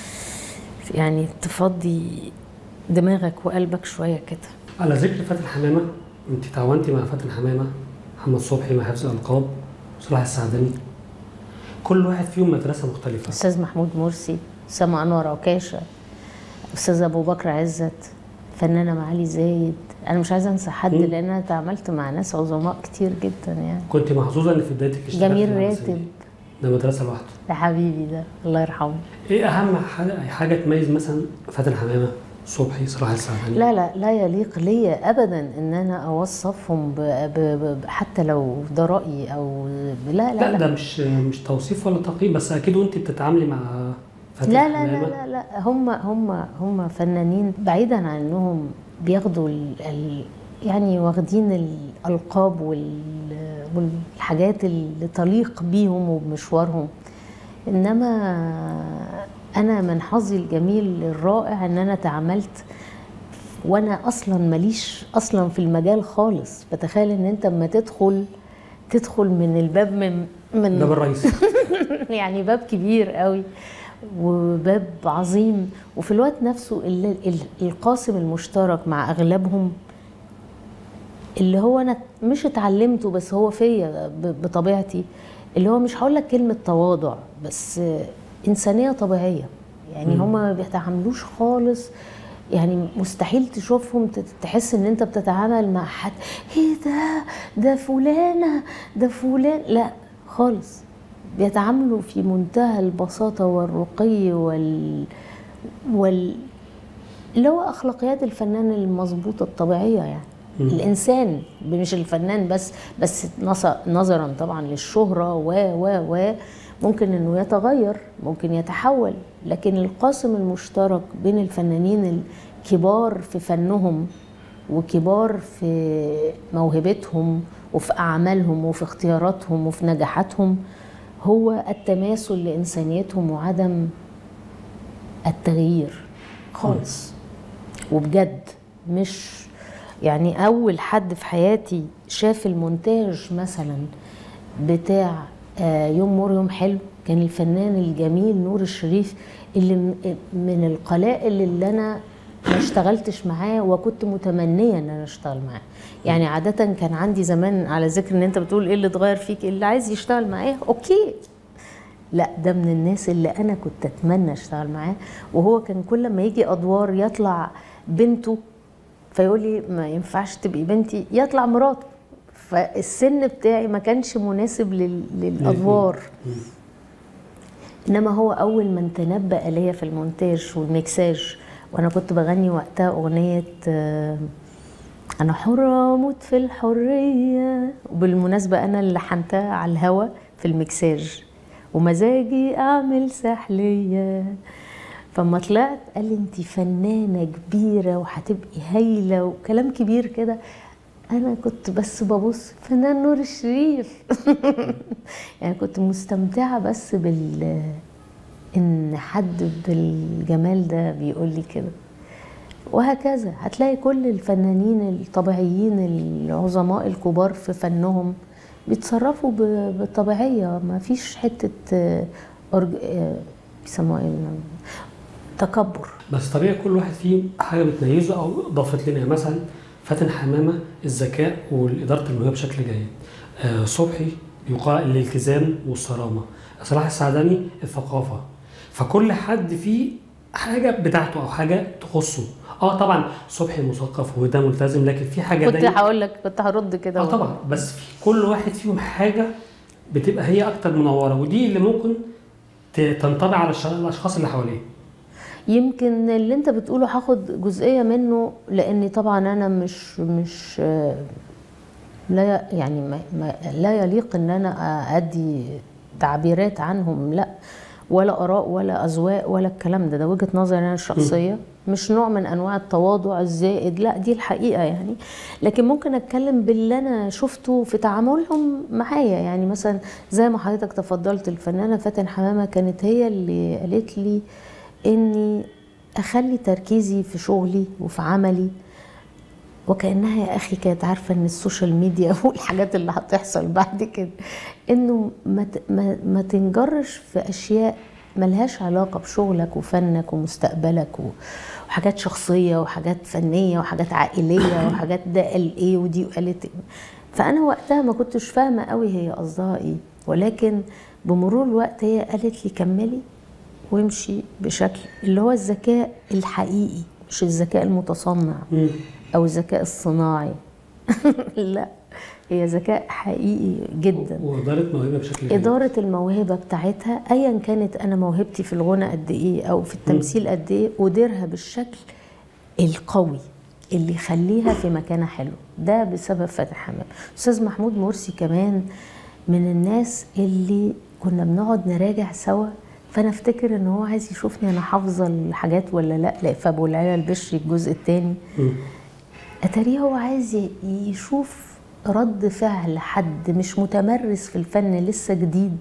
يعني تفضي دماغك وقلبك شويه كده على ذكر فاتن حمامه انت تعاونتي مع فاتن حمامه محمد صبحي مع حفظ الالقاب صلاح السعدني كل واحد فيهم مدرسه مختلفه استاذ محمود مرسي سما انور عكاشه استاذ ابو بكر عزت فنانه معالي زايد انا مش عايزه انسى حد مم. لان انا تعاملت مع ناس عظماء كتير جدا يعني كنت محظوظه ان في بدايتك اشتغلتي جميل مع راتب ناس ده مدرسه لوحده ده حبيبي ده الله يرحمه ايه اهم حاجه حاجه تميز مثلا فاتن حمامه صبحي صلاح السعدني لا لا لا يليق ليا ابدا ان انا اوصفهم ب ب ب حتى لو ده رايي او لا لا لا, لا ده مش مش توصيف ولا تقييم بس اكيد وانت بتتعاملي مع فاتن لا لا حمامه لا لا لا هم هم هم فنانين بعيدا عن انهم بياخدوا ال ال يعني واخدين الالقاب وال والحاجات اللي تليق بيهم وبمشوارهم انما انا من حظي الجميل الرائع ان انا تعاملت وانا اصلا ماليش اصلا في المجال خالص فتخيل ان انت اما تدخل تدخل من الباب من من ده بالرئيس يعني باب كبير قوي وباب عظيم وفي الوقت نفسه ال- ال- القاسم المشترك مع اغلبهم اللي هو انا مش اتعلمته بس هو فيا ب- بطبيعتي اللي هو مش هقول لك كلمه تواضع بس انسانيه طبيعيه يعني مم. هم ما بيتعاملوش خالص يعني مستحيل تشوفهم ت- تحس ان انت بتتعامل مع حد ايه ده ده فلانه ده فلان لا خالص بيتعاملوا في منتهى البساطه والرقي وال وال اللي هو اخلاقيات الفنان المظبوطه الطبيعيه يعني مم. الانسان مش الفنان بس بس نص- نظرا طبعا للشهره و و و ممكن انه يتغير ممكن يتحول لكن القاسم المشترك بين الفنانين الكبار في فنهم وكبار في موهبتهم وفي اعمالهم وفي اختياراتهم وفي نجاحاتهم هو التماثل لانسانيتهم وعدم التغيير خالص وبجد مش يعني اول حد في حياتي شاف المونتاج مثلا بتاع آه، يوم مر يوم حلو كان الفنان الجميل نور الشريف اللي م- من القلائل اللي انا ما اشتغلتش معاه وكنت متمنيه ان انا اشتغل معاه يعني عاده كان عندي زمان على ذكر ان انت بتقول ايه اللي اتغير فيك اللي عايز يشتغل معايا اوكي لا ده من الناس اللي انا كنت اتمنى اشتغل معاه وهو كان كل ما يجي ادوار يطلع بنته فيقول لي ما ينفعش تبقي بنتي يطلع مراته فالسن بتاعي ما كانش مناسب لل... للادوار مم. انما هو اول من تنبأ ليا في المونتاج والميكساج وانا كنت بغني وقتها اغنيه آه، انا حرة اموت في الحرية وبالمناسبة انا اللي لحنتها على الهوا في المكساج ومزاجي اعمل سحلية فما طلعت قال لي انت فنانة كبيرة وهتبقي هايلة وكلام كبير كده انا كنت بس ببص فنان نور الشريف يعني كنت مستمتعة بس بال ان حد بالجمال ده بيقول لي كده وهكذا هتلاقي كل الفنانين الطبيعيين العظماء الكبار في فنهم بيتصرفوا ب- بطبيعية ما فيش حتة آه، أرج... آه، بيسموها ايه تكبر بس طبيعي كل واحد فيه حاجه بتميزه او ضافت لنا يعني مثلا فاتن حمامه الذكاء والاداره الموهبه بشكل جيد آه صبحي يقال الالتزام والصرامه صلاح السعداني الثقافه فكل حد فيه حاجه بتاعته او حاجه تخصه اه طبعا صبحي مثقف وده ملتزم لكن في حاجه كنت دايما هقول لك كنت هرد كده اه طبعا بس في كل واحد فيهم حاجه بتبقى هي اكتر منوره ودي اللي ممكن ت- تنطبع على الش- الاشخاص اللي حواليه يمكن اللي انت بتقوله هاخد جزئيه منه لاني طبعا انا مش مش آه، لا ي- يعني ما ما لا يليق ان انا ادي تعبيرات عنهم لا ولا اراء ولا اذواق ولا الكلام ده ده وجهه نظري انا الشخصيه مش نوع من انواع التواضع الزائد لا دي الحقيقه يعني لكن ممكن اتكلم باللي انا شفته في تعاملهم معايا يعني مثلا زي ما حضرتك تفضلت الفنانه فاتن حمامه كانت هي اللي قالت لي اني اخلي تركيزي في شغلي وفي عملي وكانها يا اخي كانت عارفه ان السوشيال ميديا والحاجات اللي هتحصل بعد كده انه ما ت- ما, ما تنجرش في اشياء ملهاش علاقه بشغلك وفنك ومستقبلك و- وحاجات شخصيه وحاجات فنيه وحاجات عائليه وحاجات ده قال ايه ودي قالت ايه فانا وقتها ما كنتش فاهمه قوي هي قصدها ايه ولكن بمرور الوقت هي قالت لي كملي وامشي بشكل اللي هو الذكاء الحقيقي مش الذكاء المتصنع مم. او الذكاء الصناعي لا هي ذكاء حقيقي جدا واداره موهبه بشكل جيد إدارة الموهبة بتاعتها أيا كانت أنا موهبتي في الغنى قد إيه أو في التمثيل قد إيه أديرها بالشكل القوي اللي يخليها في مكانها حلو ده بسبب فتح حمام أستاذ محمود مرسي كمان من الناس اللي كنا بنقعد نراجع سوا فانا افتكر ان هو عايز يشوفني انا حافظه الحاجات ولا لا لا فابو العلا البشري الجزء الثاني مم. اتاريه هو عايز ي- يشوف رد فعل حد مش متمرس في الفن لسه جديد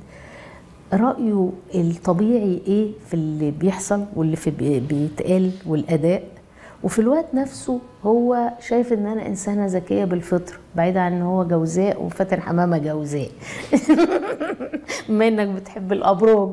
رأيه الطبيعي ايه في اللي بيحصل واللي في بي- بيتقال والأداء وفي الوقت نفسه هو شايف ان انا انسانه ذكيه بالفطره بعيد عن ان هو جوزاء وفاتن حمامه جوزاء بما انك بتحب الابراج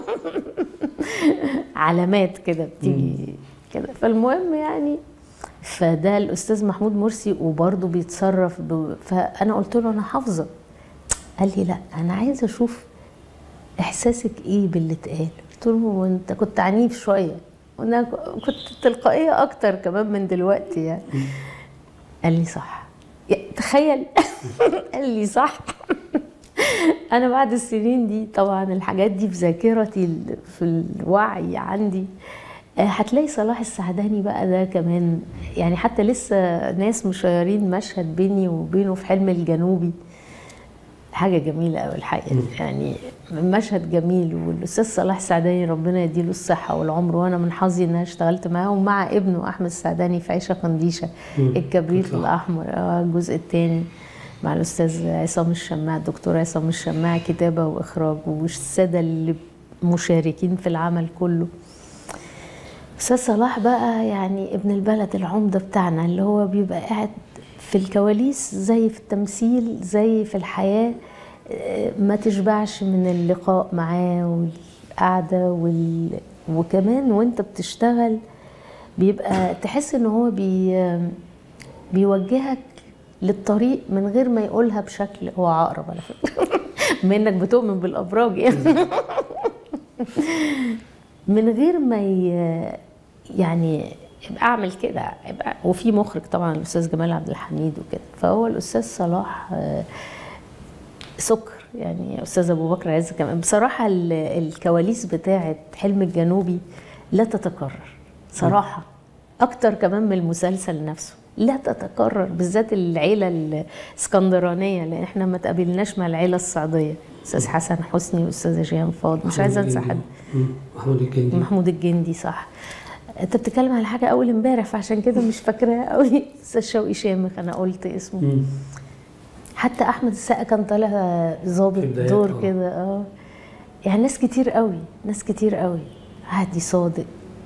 علامات كده بتيجي كده فالمهم يعني فده الاستاذ محمود مرسي وبرضه بيتصرف ب... فانا قلت له انا حافظه قال لي لا انا عايزه اشوف احساسك ايه باللي اتقال قلت له وانت كنت عنيف شويه وانا كنت تلقائيه اكتر كمان من دلوقتي يعني قال لي صح يا- تخيل قال لي صح انا بعد السنين دي طبعا الحاجات دي في ذاكرتي ال- في الوعي عندي آه، هتلاقي صلاح السعداني بقى ده كمان يعني حتى لسه ناس مشيرين مشهد بيني وبينه في حلم الجنوبي حاجه جميله قوي الحقيقه يعني مشهد جميل والاستاذ صلاح السعداني ربنا يديله الصحه والعمر وانا من حظي ان انا اشتغلت معاه ومع ابنه احمد السعداني في عيشه قنديشه مم. الكبريت يطلع. الاحمر آه، الجزء الثاني مع الاستاذ عصام الشماع الدكتور عصام الشماع كتابه واخراج والساده اللي مشاركين في العمل كله استاذ صلاح بقى يعني ابن البلد العمده بتاعنا اللي هو بيبقى قاعد في الكواليس زي في التمثيل زي في الحياه آه، ما تشبعش من اللقاء معاه والقعده وال... وكمان وانت بتشتغل بيبقى تحس ان هو بي بيوجهك للطريق من غير ما يقولها بشكل هو عقرب على فكره بما انك بتؤمن بالابراج يعني من غير ما ي... يعني يبقى اعمل كده يبقى وفي مخرج طبعا الاستاذ جمال عبد الحميد وكده فهو الاستاذ صلاح آه، سكر يعني استاذ ابو بكر عز كمان بصراحه ال- الكواليس بتاعه حلم الجنوبي لا تتكرر صراحه اكتر كمان من المسلسل نفسه لا تتكرر بالذات العيله الاسكندرانيه لان احنا ما تقابلناش مع العيله الصعيديه استاذ حسن حسني واستاذه جيهان فاض مش عايزه انسى حد مم. محمود الجندي محمود الجندي صح انت بتتكلم على حاجه اول امبارح فعشان كده مش فاكراها قوي استاذ شوقي شامخ انا قلت اسمه مم. حتى احمد السقا كان طالع ظابط في بدايات، دور آه. كده اه يعني ناس كتير قوي ناس كتير قوي هادي صادق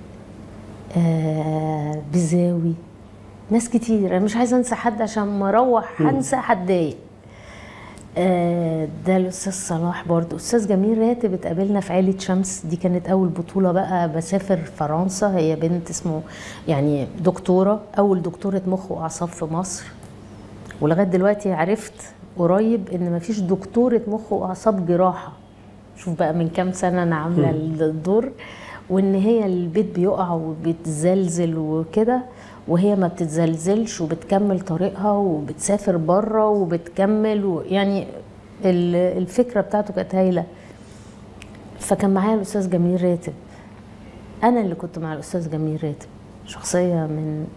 آه بزاوي ناس كتير انا مش عايزه انسى حد عشان ما اروح هنسى هتضايق آه ده الاستاذ صلاح برضو استاذ جميل راتب اتقابلنا في عيله شمس دي كانت اول بطوله بقى بسافر فرنسا هي بنت اسمه يعني دكتوره اول دكتوره مخ واعصاب في مصر ولغايه دلوقتي عرفت قريب ان مفيش دكتوره مخ واعصاب جراحه شوف بقى من كام سنه انا عامله الدور وان هي البيت بيقع وبيتزلزل وكده وهي ما بتتزلزلش وبتكمل طريقها وبتسافر بره وبتكمل ويعني ال- الفكره بتاعته كانت هايله فكان معايا الاستاذ جميل راتب انا اللي كنت مع الاستاذ جميل راتب شخصيه من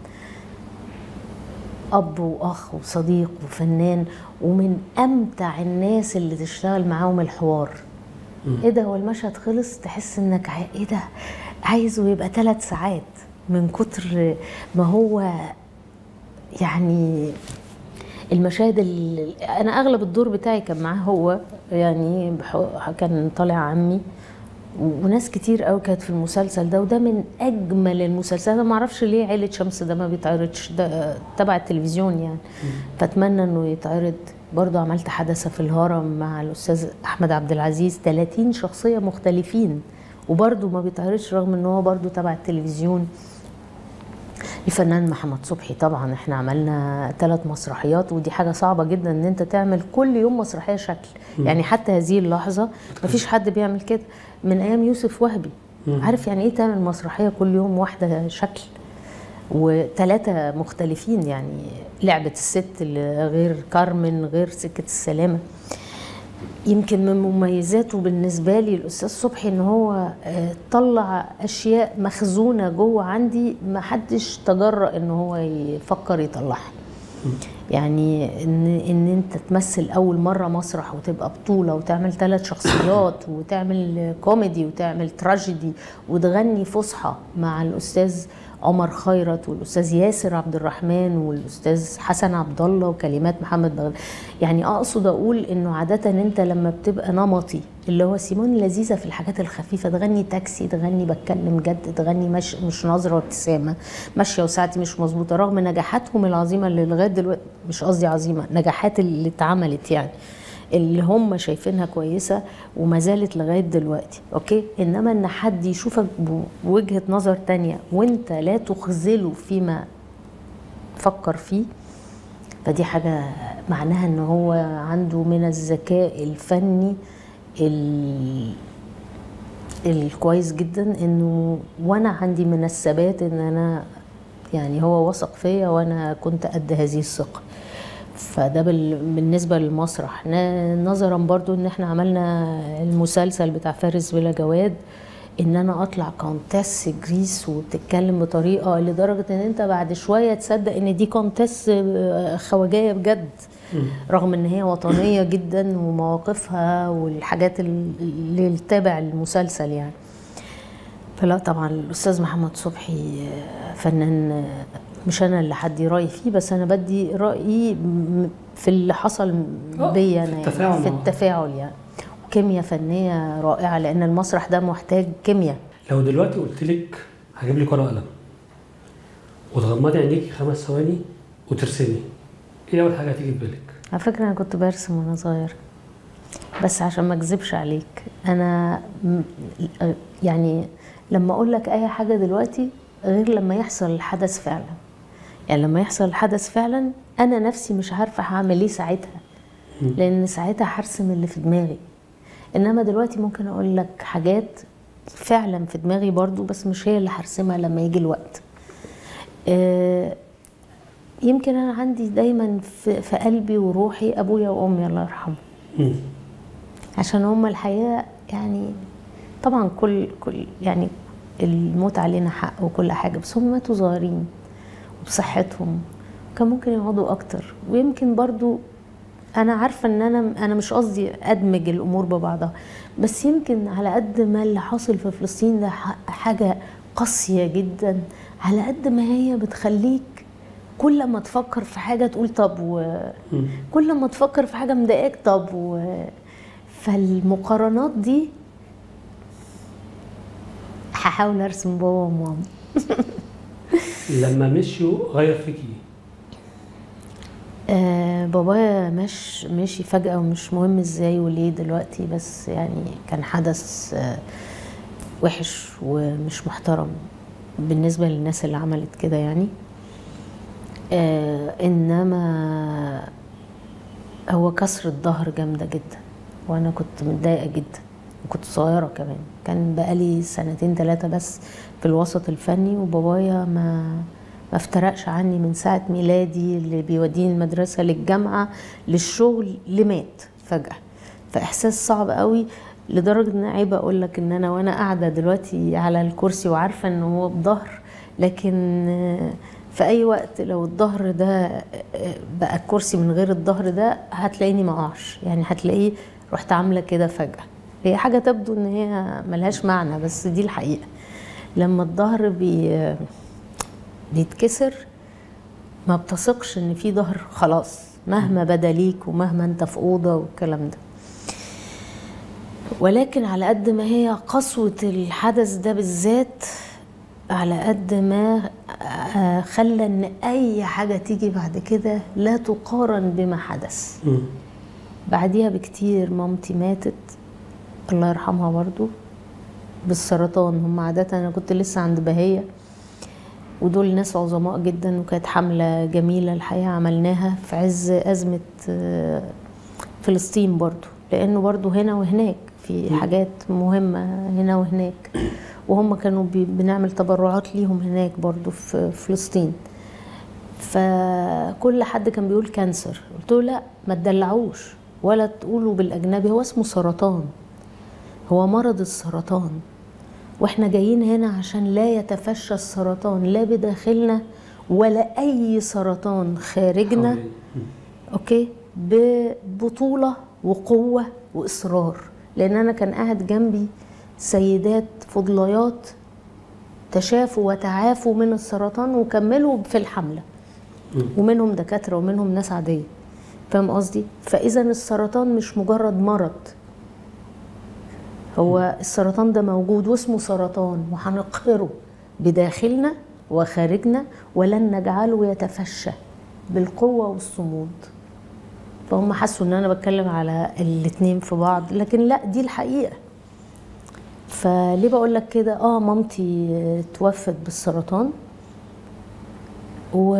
اب واخ وصديق وفنان ومن امتع الناس اللي تشتغل معاهم الحوار ايه ده هو المشهد خلص تحس انك عاي... ايه ده عايزه يبقى ثلاث ساعات من كتر ما هو يعني المشاهد اللي انا اغلب الدور بتاعي كان معاه هو يعني بح- كان طالع عمي وناس كتير قوي كانت في المسلسل ده وده من اجمل المسلسلات انا ما اعرفش ليه عيله شمس ده ما بيتعرضش ده تبع التلفزيون يعني فاتمنى انه يتعرض برضه عملت حدثه في الهرم مع الاستاذ احمد عبد العزيز 30 شخصيه مختلفين وبرضه ما بيتعرضش رغم ان هو برضه تبع التلفزيون الفنان محمد صبحي طبعا احنا عملنا ثلاث مسرحيات ودي حاجه صعبه جدا ان انت تعمل كل يوم مسرحيه شكل يعني حتى هذه اللحظه مفيش حد بيعمل كده من ايام يوسف وهبي عارف يعني ايه تعمل مسرحيه كل يوم واحده شكل وثلاثه مختلفين يعني لعبه الست اللي غير كارمن غير سكه السلامه يمكن من مميزاته بالنسبه لي الاستاذ صبحي ان هو آه، طلع اشياء مخزونه جوه عندي ما حدش تجرأ ان هو يفكر يطلعها يعني ان ان انت تمثل اول مره مسرح وتبقى بطوله وتعمل ثلاث شخصيات وتعمل كوميدي وتعمل تراجيدي وتغني فصحى مع الاستاذ عمر خيرت والاستاذ ياسر عبد الرحمن والاستاذ حسن عبد الله وكلمات محمد بغل يعني اقصد اقول انه عاده انت لما بتبقى نمطي اللي هو سيمون لذيذه في الحاجات الخفيفه تغني تاكسي تغني بتكلم جد تغني مش مش نظره وابتسامه ماشيه وساعتي مش مظبوطه رغم نجاحاتهم العظيمه اللي لغايه دلوقتي مش قصدي عظيمه نجاحات اللي اتعملت يعني اللي هم شايفينها كويسه وما زالت لغايه دلوقتي اوكي انما ان حد يشوفك بوجهه نظر تانية وانت لا تخذله فيما فكر فيه فدي حاجه معناها ان هو عنده من الذكاء الفني ال- الكويس جدا انه وانا عندي من الثبات ان انا يعني هو وثق فيا وانا كنت قد هذه الثقه فده بال- بالنسبه للمسرح نا- نظرا برضو ان احنا عملنا المسلسل بتاع فارس بلا جواد ان انا اطلع كونتس جريس وبتتكلم بطريقه لدرجه ان انت بعد شويه تصدق ان دي كونتس آه، خواجايه بجد رغم ان هي وطنيه جدا ومواقفها والحاجات ال- اللي تابع المسلسل يعني فلا طبعا الاستاذ محمد صبحي آه، فنان آه، مش انا اللي حدي رايي فيه بس انا بدي رايي م- في اللي حصل آه، بيا في انا التفاعل يعني في معه. التفاعل يعني كيمياء فنيه رائعه لان المسرح ده محتاج كيمياء لو دلوقتي قلت لك هجيب لك ورقه وقلم وتغمضي عينيكي خمس ثواني وترسمي ايه اول حاجه هتيجي في بالك؟ على فكره انا كنت برسم وانا صغير بس عشان ما اكذبش عليك انا م- يعني لما اقول لك اي حاجه دلوقتي غير لما يحصل الحدث فعلا يعني لما يحصل الحدث فعلا انا نفسي مش عارفه هعمل ايه ساعتها لان ساعتها هرسم اللي في دماغي انما دلوقتي ممكن اقول لك حاجات فعلا في دماغي برضو بس مش هي اللي هرسمها لما يجي الوقت آه، يمكن انا عندي دايما في, في قلبي وروحي ابويا وامي الله يرحمهم مم. عشان هم الحقيقه يعني طبعا كل كل يعني الموت علينا حق وكل حاجه بس هم ماتوا صغيرين وبصحتهم كان ممكن يقعدوا اكتر ويمكن برضو انا عارفه ان انا انا مش قصدي ادمج الامور ببعضها بس يمكن على قد ما اللي حاصل في فلسطين ده ح- حاجه قاسيه جدا على قد ما هي بتخليك كل ما تفكر في حاجه تقول طب وكل ما تفكر في حاجه مضايقاك طب و... فالمقارنات دي هحاول ارسم بابا وماما لما مشيوا غير فيك ايه؟ آه بابايا مش مشي فجأة ومش مهم ازاي وليه دلوقتي بس يعني كان حدث آه وحش ومش محترم بالنسبة للناس اللي عملت كده يعني آه انما هو كسر الظهر جامدة جدا وانا كنت متضايقة جدا وكنت صغيرة كمان كان بقالي سنتين ثلاثة بس في الوسط الفني وبابايا ما ما افترقش عني من ساعة ميلادي اللي بيوديني المدرسة للجامعة للشغل لمات فجأة فإحساس صعب قوي لدرجة ان عيب اقول لك ان انا وانا قاعدة دلوقتي على الكرسي وعارفة ان هو بظهر لكن آه، في اي وقت لو الظهر ده آه، بقى الكرسي من غير الظهر ده هتلاقيني ما اقعش يعني هتلاقيه رحت عاملة كده فجأة هي حاجة تبدو ان هي ملهاش معنى بس دي الحقيقة لما الظهر بي بيتكسر ما بتثقش ان في ظهر خلاص مهما بدا ليك ومهما انت في اوضه والكلام ده ولكن على قد ما هي قسوه الحدث ده بالذات على قد ما آه، خلى ان اي حاجه تيجي بعد كده لا تقارن بما حدث مم. بعديها بكتير مامتي ماتت الله يرحمها برضو بالسرطان هم عادة أنا كنت لسه عند بهية ودول ناس عظماء جدا وكانت حملة جميلة الحقيقة عملناها في عز أزمة آه، فلسطين برضو لأنه برضو هنا وهناك في حاجات مهمة هنا وهناك وهم كانوا بي- بنعمل تبرعات ليهم هناك برضو في فلسطين فكل حد كان بيقول كانسر قلت له لا ما تدلعوش ولا تقولوا بالاجنبي هو اسمه سرطان هو مرض السرطان واحنا جايين هنا عشان لا يتفشى السرطان لا بداخلنا ولا اي سرطان خارجنا حوالين. مم. اوكي ببطوله وقوه واصرار لان انا كان قاعد جنبي سيدات فضليات تشافوا وتعافوا من السرطان وكملوا في الحمله مم. ومنهم دكاتره ومنهم ناس عاديه فاهم قصدي فاذا السرطان مش مجرد مرض هو السرطان ده موجود واسمه سرطان وهنقهره بداخلنا وخارجنا ولن نجعله يتفشى بالقوه والصمود فهم حسوا ان انا بتكلم على الاتنين في بعض لكن لا دي الحقيقه فليه بقول لك كده اه مامتي توفت بالسرطان و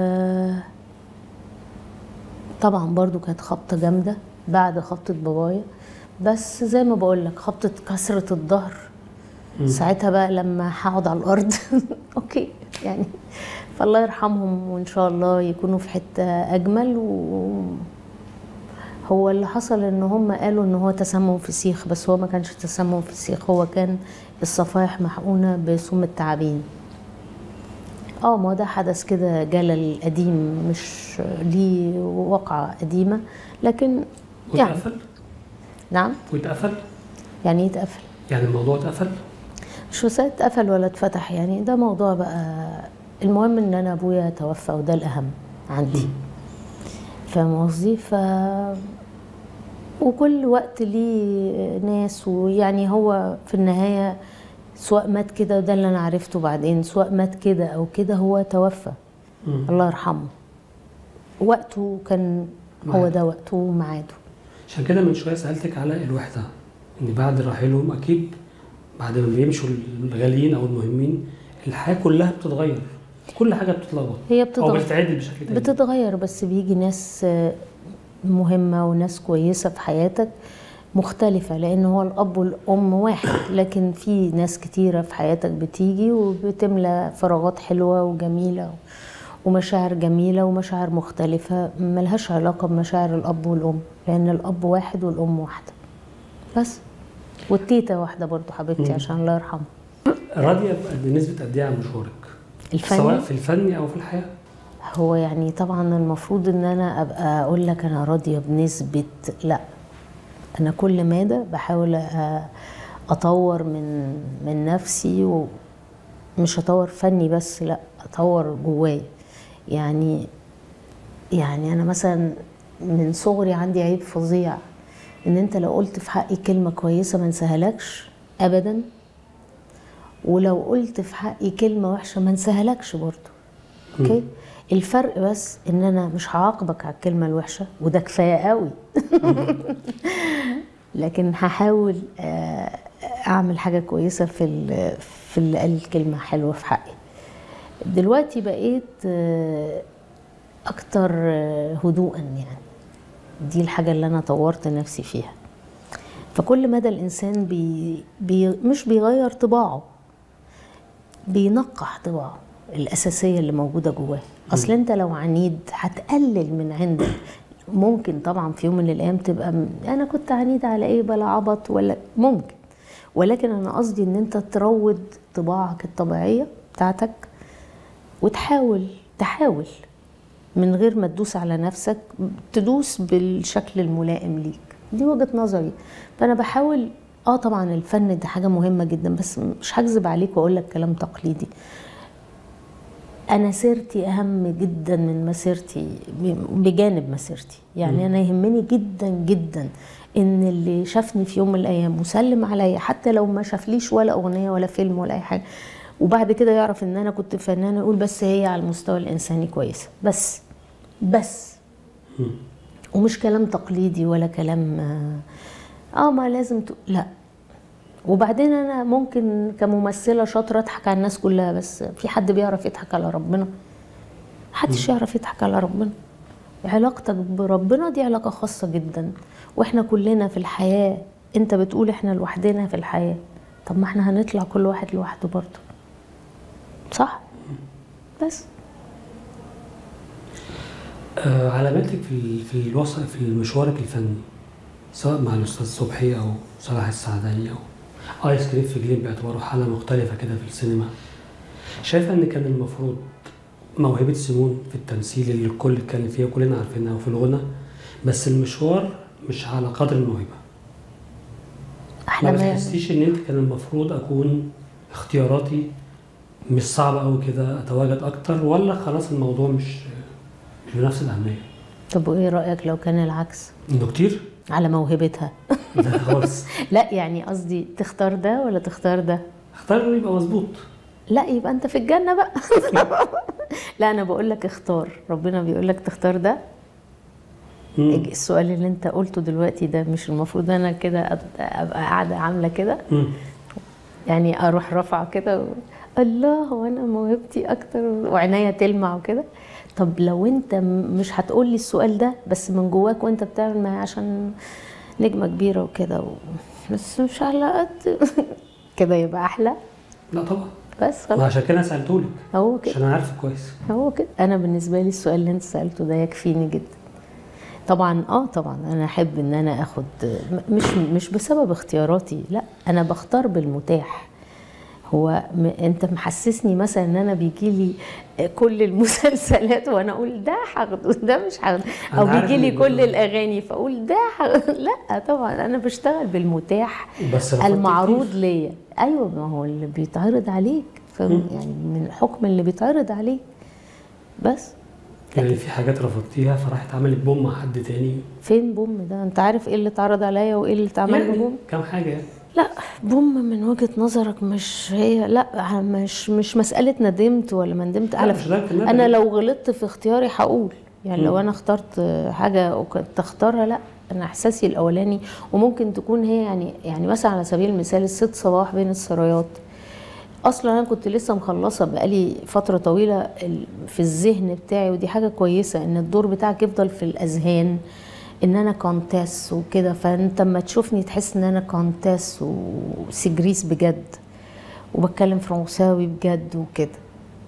طبعا برضو كانت خبطة جامدة بعد خبطة بابايا بس زي ما بقول لك خبطة كسرة الظهر ساعتها بقى لما هقعد على الأرض أوكي يعني فالله يرحمهم وإن شاء الله يكونوا في حتة أجمل و هو اللي حصل ان هم قالوا ان هو تسمم فسيخ بس هو ما كانش تسمم فسيخ هو كان الصفائح محقونة بسم التعابين اه ما هو ده حدث كده جلل قديم مش ليه وقعة قديمة لكن يعني واتقفل نعم واتقفل يعني ايه اتقفل يعني الموضوع اتقفل مش مسألة اتقفل ولا اتفتح يعني ده موضوع بقى المهم ان انا ابويا توفى وده الاهم عندي فاهم قصدي ف وكل وقت ليه ناس ويعني هو في النهاية سواء مات كده وده اللي انا عرفته بعدين سواء مات كده او كده هو توفى مم. الله يرحمه وقته كان هو ميعاده. ده وقته وميعاده عشان كده من شويه سالتك على الوحده ان بعد رحيلهم اكيد بعد ما بيمشوا الغاليين او المهمين الحياه كلها بتتغير كل حاجه بتتلخبط هي او بتتغير بتتعدل بشكل تاني بتتغير بس بيجي ناس آه، مهمة وناس كويسة في حياتك مختلفة لأن هو الأب والأم واحد لكن في ناس كتيرة في حياتك بتيجي وبتملى فراغات حلوة وجميلة ومشاعر جميلة ومشاعر مختلفة ملهاش علاقة بمشاعر الأب والأم لأن الأب واحد والأم واحدة بس والتيتا واحده برضو حبيبتي عشان الله يرحمها راضيه بنسبه قد ايه عن مشوارك؟ الفني سواء في الفن او في الحياه هو يعني طبعا المفروض ان انا ابقى اقول لك انا راضيه بنسبه لا انا كل مادة بحاول أ- اطور من من نفسي ومش اطور فني بس لا اطور جوايا يعني يعني انا مثلا من صغري عندي عيب فظيع ان انت لو قلت في حقي كلمه كويسه ما انساهالكش ابدا ولو قلت في حقي كلمه وحشه ما انساهالكش برضه اوكي الفرق بس ان انا مش هعاقبك على الكلمه الوحشه وده كفايه قوي لكن هحاول آه، اعمل حاجه كويسه في ال- في اللي قال كلمه حلوه في حقي دلوقتي بقيت آه، اكتر آه، هدوءا يعني دي الحاجه اللي انا طورت نفسي فيها فكل مدى الانسان بي بي مش بيغير طباعه بينقح طباعه الاساسيه اللي موجوده جواه اصل انت لو عنيد هتقلل من عندك ممكن طبعا في يوم من الايام تبقى م- انا كنت عنيد على ايه بلا عبط ولا ممكن ولكن انا قصدي ان انت تروض طباعك الطبيعيه بتاعتك وتحاول تحاول من غير ما تدوس على نفسك تدوس بالشكل الملائم ليك دي وجهة نظري فأنا بحاول اه طبعا الفن ده حاجة مهمة جدا بس مش هكذب عليك واقول لك كلام تقليدي أنا سيرتي أهم جدا من مسيرتي بجانب مسيرتي يعني أنا يهمني جدا جدا إن اللي شافني في يوم من الأيام وسلم عليا حتى لو ما شافليش ولا أغنية ولا فيلم ولا أي حاجة وبعد كده يعرف إن أنا كنت فنانة يقول بس هي على المستوى الإنساني كويسة بس بس ومش كلام تقليدي ولا كلام آه، اه ما لازم ت... لا وبعدين انا ممكن كممثله شاطره اضحك على الناس كلها بس في حد بيعرف يضحك على ربنا محدش يعرف يضحك على ربنا علاقتك بربنا دي علاقه خاصه جدا واحنا كلنا في الحياه انت بتقول احنا لوحدنا في الحياه طب ما احنا هنطلع كل واحد لوحده برضه صح بس آه، علاماتك في ال- في الوسط في مشوارك الفني سواء مع الاستاذ صبحي او صلاح السعداني او ايس كريم في جليم باعتباره حاله مختلفه كده في السينما شايفه ان كان المفروض موهبه سيمون في التمثيل اللي الكل اتكلم فيها كلنا عارفينها وفي الغنى بس المشوار مش على قدر الموهبه ما احلى ما بتحسيش ان انت كان المفروض اكون اختياراتي مش صعبه قوي كده اتواجد اكتر ولا خلاص الموضوع مش مش بنفس الاهميه طب وايه رايك لو كان العكس انه كتير على موهبتها لا خالص لا يعني قصدي تختار ده ولا تختار ده اختار انه يبقى مظبوط لا يبقى انت في الجنه بقى لا انا بقول لك اختار ربنا بيقول لك تختار ده مم. السؤال اللي انت قلته دلوقتي ده مش المفروض انا كده أب- ابقى قاعده عامله كده مم. يعني اروح رافعه كده و... الله وانا موهبتي اكتر وعناية تلمع وكده طب لو انت م- مش هتقول لي السؤال ده بس من جواك وانت بتعمل معاه عشان نجمه كبيره وكده و... بس مش على قد كده يبقى احلى لا طبعا بس ما خلاص عشان كده سالتهولك هو كده عشان انا عارفك كويس هو كده انا بالنسبه لي السؤال اللي انت سالته ده يكفيني جدا طبعا اه طبعا انا احب ان انا اخد م- مش مش بسبب اختياراتي لا انا بختار بالمتاح هو م... انت محسسني مثلا ان انا بيجي لي كل المسلسلات وانا اقول ده هاخده ده مش هاخده او أنا عارف بيجي لي إن كل ده- الاغاني فاقول ده هاخده. لا طبعا انا بشتغل بالمتاح بس رفضت المعروض كتير. ليا ايوه ما هو اللي بيتعرض عليك فاهم؟ يعني من الحكم اللي بيتعرض عليك بس يعني في حاجات رفضتيها فراحت عملت بوم مع حد تاني فين بوم ده انت عارف ايه اللي اتعرض عليا وايه اللي اتعمل له يعني بوم كام حاجه يعني لا بوم من وجهة نظرك مش هي لا مش مش مسألة ندمت ولا ما ندمت على مش درجة الندم. انا لو غلطت في اختياري هقول يعني لو انا اخترت حاجة وكنت اختارها لا انا احساسي الاولاني وممكن تكون هي يعني يعني مثلا على سبيل المثال الست صباح بين السرايات اصلا انا كنت لسه مخلصه بقالي فتره طويله ال- في الذهن بتاعي ودي حاجه كويسه ان الدور بتاعك يفضل في الاذهان ان انا كونتاس وكده فانت اما تشوفني تحس ان انا كونتاس وسجريس بجد وبتكلم فرنساوي بجد وكده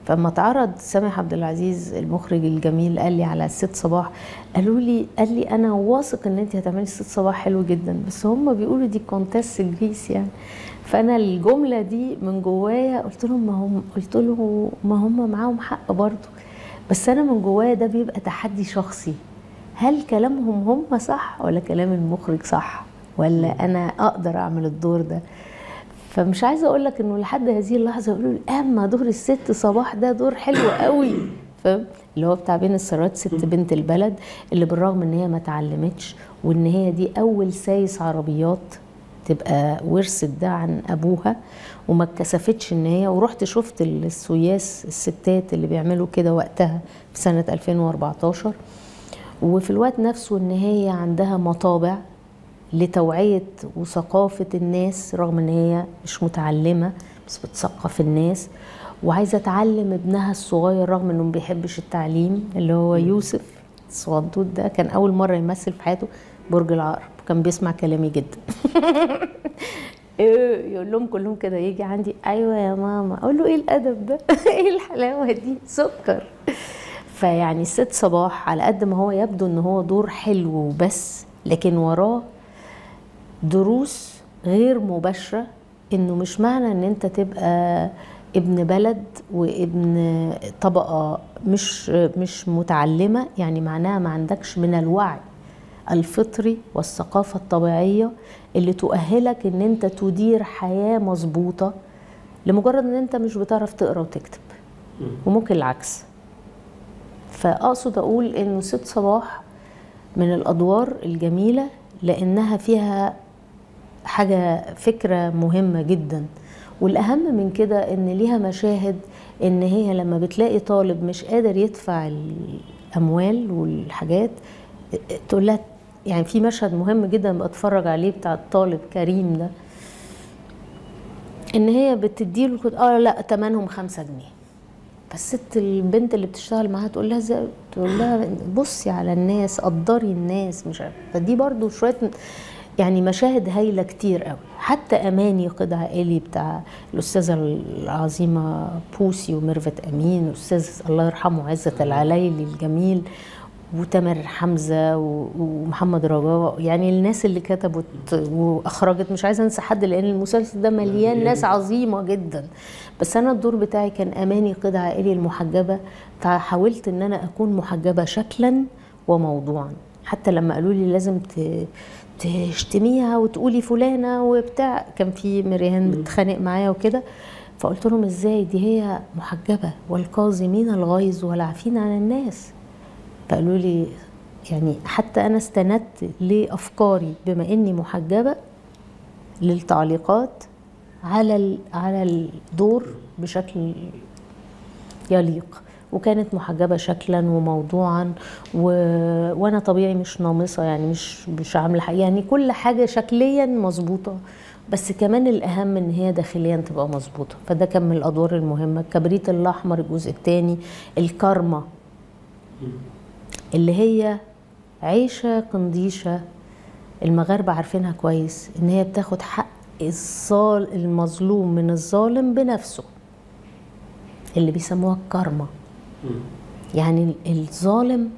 فلما اتعرض سامح عبد العزيز المخرج الجميل قال لي على الست صباح قالوا لي قال لي انا واثق ان انت هتعملي الست صباح حلو جدا بس هم بيقولوا دي كونتست جريس يعني فانا الجمله دي من جوايا قلت لهم ما هم قلت له ما هم معاهم حق برضه بس انا من جوايا ده بيبقى تحدي شخصي هل كلامهم هم صح ولا كلام المخرج صح ولا انا اقدر اعمل الدور ده فمش عايزه اقول لك انه لحد هذه اللحظه يقولوا لي اما دور الست صباح ده دور حلو قوي فاهم اللي هو بتاع بين السرايات ست بنت البلد اللي بالرغم ان هي ما اتعلمتش وان هي دي اول سايس عربيات تبقى ورثت ده عن ابوها وما اتكسفتش ان هي ورحت شفت السوياس الستات اللي بيعملوا كده وقتها في سنه 2014 وفي الوقت نفسه ان هي عندها مطابع لتوعية وثقافة الناس رغم ان هي مش متعلمة بس بتثقف الناس وعايزة تعلم ابنها الصغير رغم انه ما بيحبش التعليم اللي هو يوسف الصغنطوط ده كان اول مرة يمثل في حياته برج العقرب كان بيسمع كلامي جدا يقول لهم كلهم كده يجي عندي ايوه يا ماما اقول له ايه الادب ده ايه الحلاوه دي سكر فيعني الست صباح على قد ما هو يبدو ان هو دور حلو وبس لكن وراه دروس غير مباشرة انه مش معنى ان انت تبقى ابن بلد وابن طبقة مش مش متعلمة يعني معناها ما عندكش من الوعي الفطري والثقافة الطبيعية اللي تؤهلك ان انت تدير حياة مظبوطة لمجرد ان انت مش بتعرف تقرا وتكتب وممكن العكس فاقصد اقول انه ست صباح من الادوار الجميله لانها فيها حاجه فكره مهمه جدا والاهم من كده ان ليها مشاهد ان هي لما بتلاقي طالب مش قادر يدفع الاموال والحاجات تقول لها يعني في مشهد مهم جدا بتفرج عليه بتاع الطالب كريم ده ان هي بتديله اه لا تمنهم خمسة جنيه فالست البنت اللي بتشتغل معاها تقول لها زي تقول لها بصي على الناس قدري الناس مش عارفه فدي برضو شويه يعني مشاهد هايله كتير قوي حتى اماني قطع عائلي بتاع الاستاذه العظيمه بوسي وميرفت امين والاستاذ الله يرحمه عزت العلايلي الجميل وتامر حمزه ومحمد رجاء يعني الناس اللي كتبت واخرجت مش عايزه انسى حد لان المسلسل ده مليان ناس عظيمه جدا بس انا الدور بتاعي كان اماني قطع عائلي المحجبه فحاولت ان انا اكون محجبه شكلا وموضوعا حتى لما قالوا لي لازم تشتميها وتقولي فلانه وبتاع كان في مريان بتخانق معايا وكده فقلت لهم ازاي دي هي محجبه والكاظمين الغيظ والعافين عن الناس فقالوا لي يعني حتى انا استندت لافكاري بما اني محجبه للتعليقات على على الدور بشكل يليق وكانت محجبه شكلا وموضوعا و... وانا طبيعي مش نامصه يعني مش مش عامله حاجة يعني كل حاجه شكليا مظبوطه بس كمان الاهم ان هي داخليا تبقى مظبوطه فده كان من الادوار المهمه الكبريت الاحمر الجزء الثاني الكارما اللي هي عيشه قنديشه المغاربه عارفينها كويس ان هي بتاخد حق الظال المظلوم من الظالم بنفسه اللي بيسموها الكارما يعني الظالم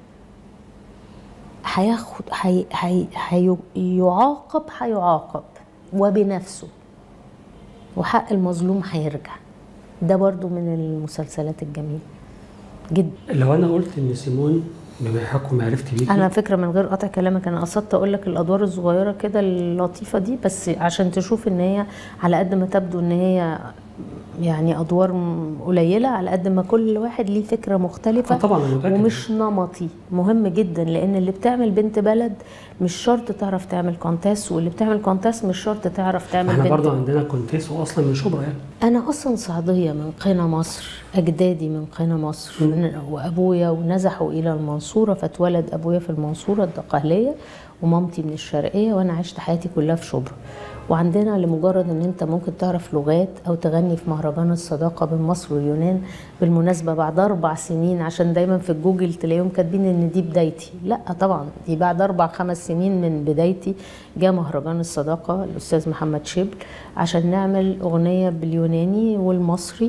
هياخد هي هي هيعاقب هيعاقب وبنفسه وحق المظلوم هيرجع ده برضو من المسلسلات الجميله جدا لو انا قلت ان سيمون بما حكم عرفت بيكي انا فكره من غير قطع كلامك انا قصدت اقول لك الادوار الصغيره كده اللطيفه دي بس عشان تشوف ان هي على قد ما تبدو ان هي يعني ادوار قليله على قد ما كل واحد ليه فكره مختلفه طبعا ومش نمطي مهم جدا لان اللي بتعمل بنت بلد مش شرط تعرف تعمل كونتاس واللي بتعمل كونتاس مش شرط تعرف تعمل احنا بنت برضه عندنا كونتاس واصلا من شبرا يعني انا اصلا صعيديه من قنا مصر اجدادي من قنا مصر وابويا ونزحوا الى المنصوره فاتولد ابويا في المنصوره الدقهليه ومامتي من الشرقيه وانا عشت حياتي كلها في شبرا وعندنا لمجرد ان انت ممكن تعرف لغات او تغني في مهرجان الصداقه بين مصر واليونان بالمناسبه بعد اربع سنين عشان دايما في الجوجل تلاقيهم كاتبين ان دي بدايتي لا طبعا دي بعد اربع خمس سنين من بدايتي جاء مهرجان الصداقه الاستاذ محمد شبل عشان نعمل اغنيه باليوناني والمصري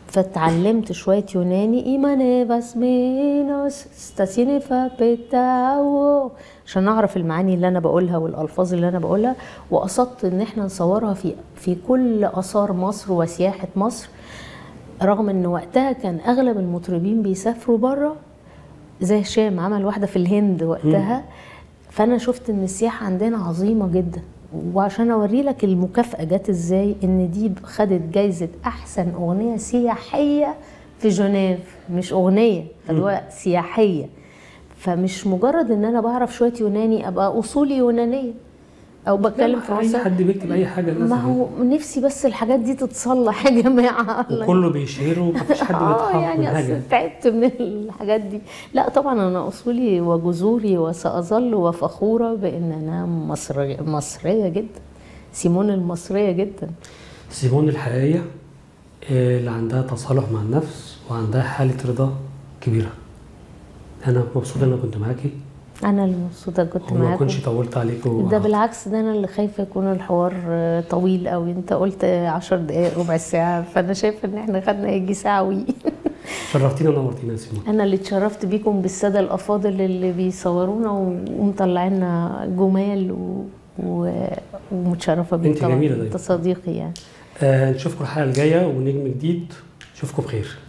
فتعلمت شوية يوناني إيمانيفاس مينوس ستاسينيفا بتاو عشان أعرف المعاني اللي أنا بقولها والألفاظ اللي أنا بقولها وقصدت إن إحنا نصورها في في كل آثار مصر وسياحة مصر رغم إن وقتها كان أغلب المطربين بيسافروا بره زي هشام عمل واحدة في الهند وقتها فأنا شفت إن السياحة عندنا عظيمة جدا وعشان اوري لك المكافاه جت ازاي ان دي خدت جايزه احسن اغنيه سياحيه في جنيف مش اغنيه خدوها سياحيه فمش مجرد ان انا بعرف شويه يوناني ابقى اصولي يونانيه او بتكلم اي فرنسا حد بيكتب اي حاجه ما لازم هو نفسي بس الحاجات دي تتصلح يا جماعه الله وكله بيشهره ومفيش حد اه بيتحط من يعني حاجه اصل تعبت من الحاجات دي لا طبعا انا اصولي وجذوري وساظل وفخوره بان انا مصريه مصريه جدا سيمون المصريه جدا سيمون الحقيقيه آه، اللي عندها تصالح مع النفس وعندها حاله رضا كبيره انا مبسوط ان انا كنت معاكي انا اللي مبسوطه كنت وما معاكم كنتش طولت عليكم ده بالعكس ده انا اللي خايفه يكون الحوار آه، طويل قوي انت قلت عشر دقايق ربع ساعه فانا شايفه ان احنا خدنا يجي ساعه وي شرفتينا ونورتينا يا سيمون انا اللي اتشرفت بيكم بالساده الافاضل اللي بيصورونا ومطلعينا جمال و... و... ومتشرفه بيك انت طبعا جميلة دايما. انت صديقي يعني آه نشوفكم الحلقه الجايه ونجم جديد نشوفكم بخير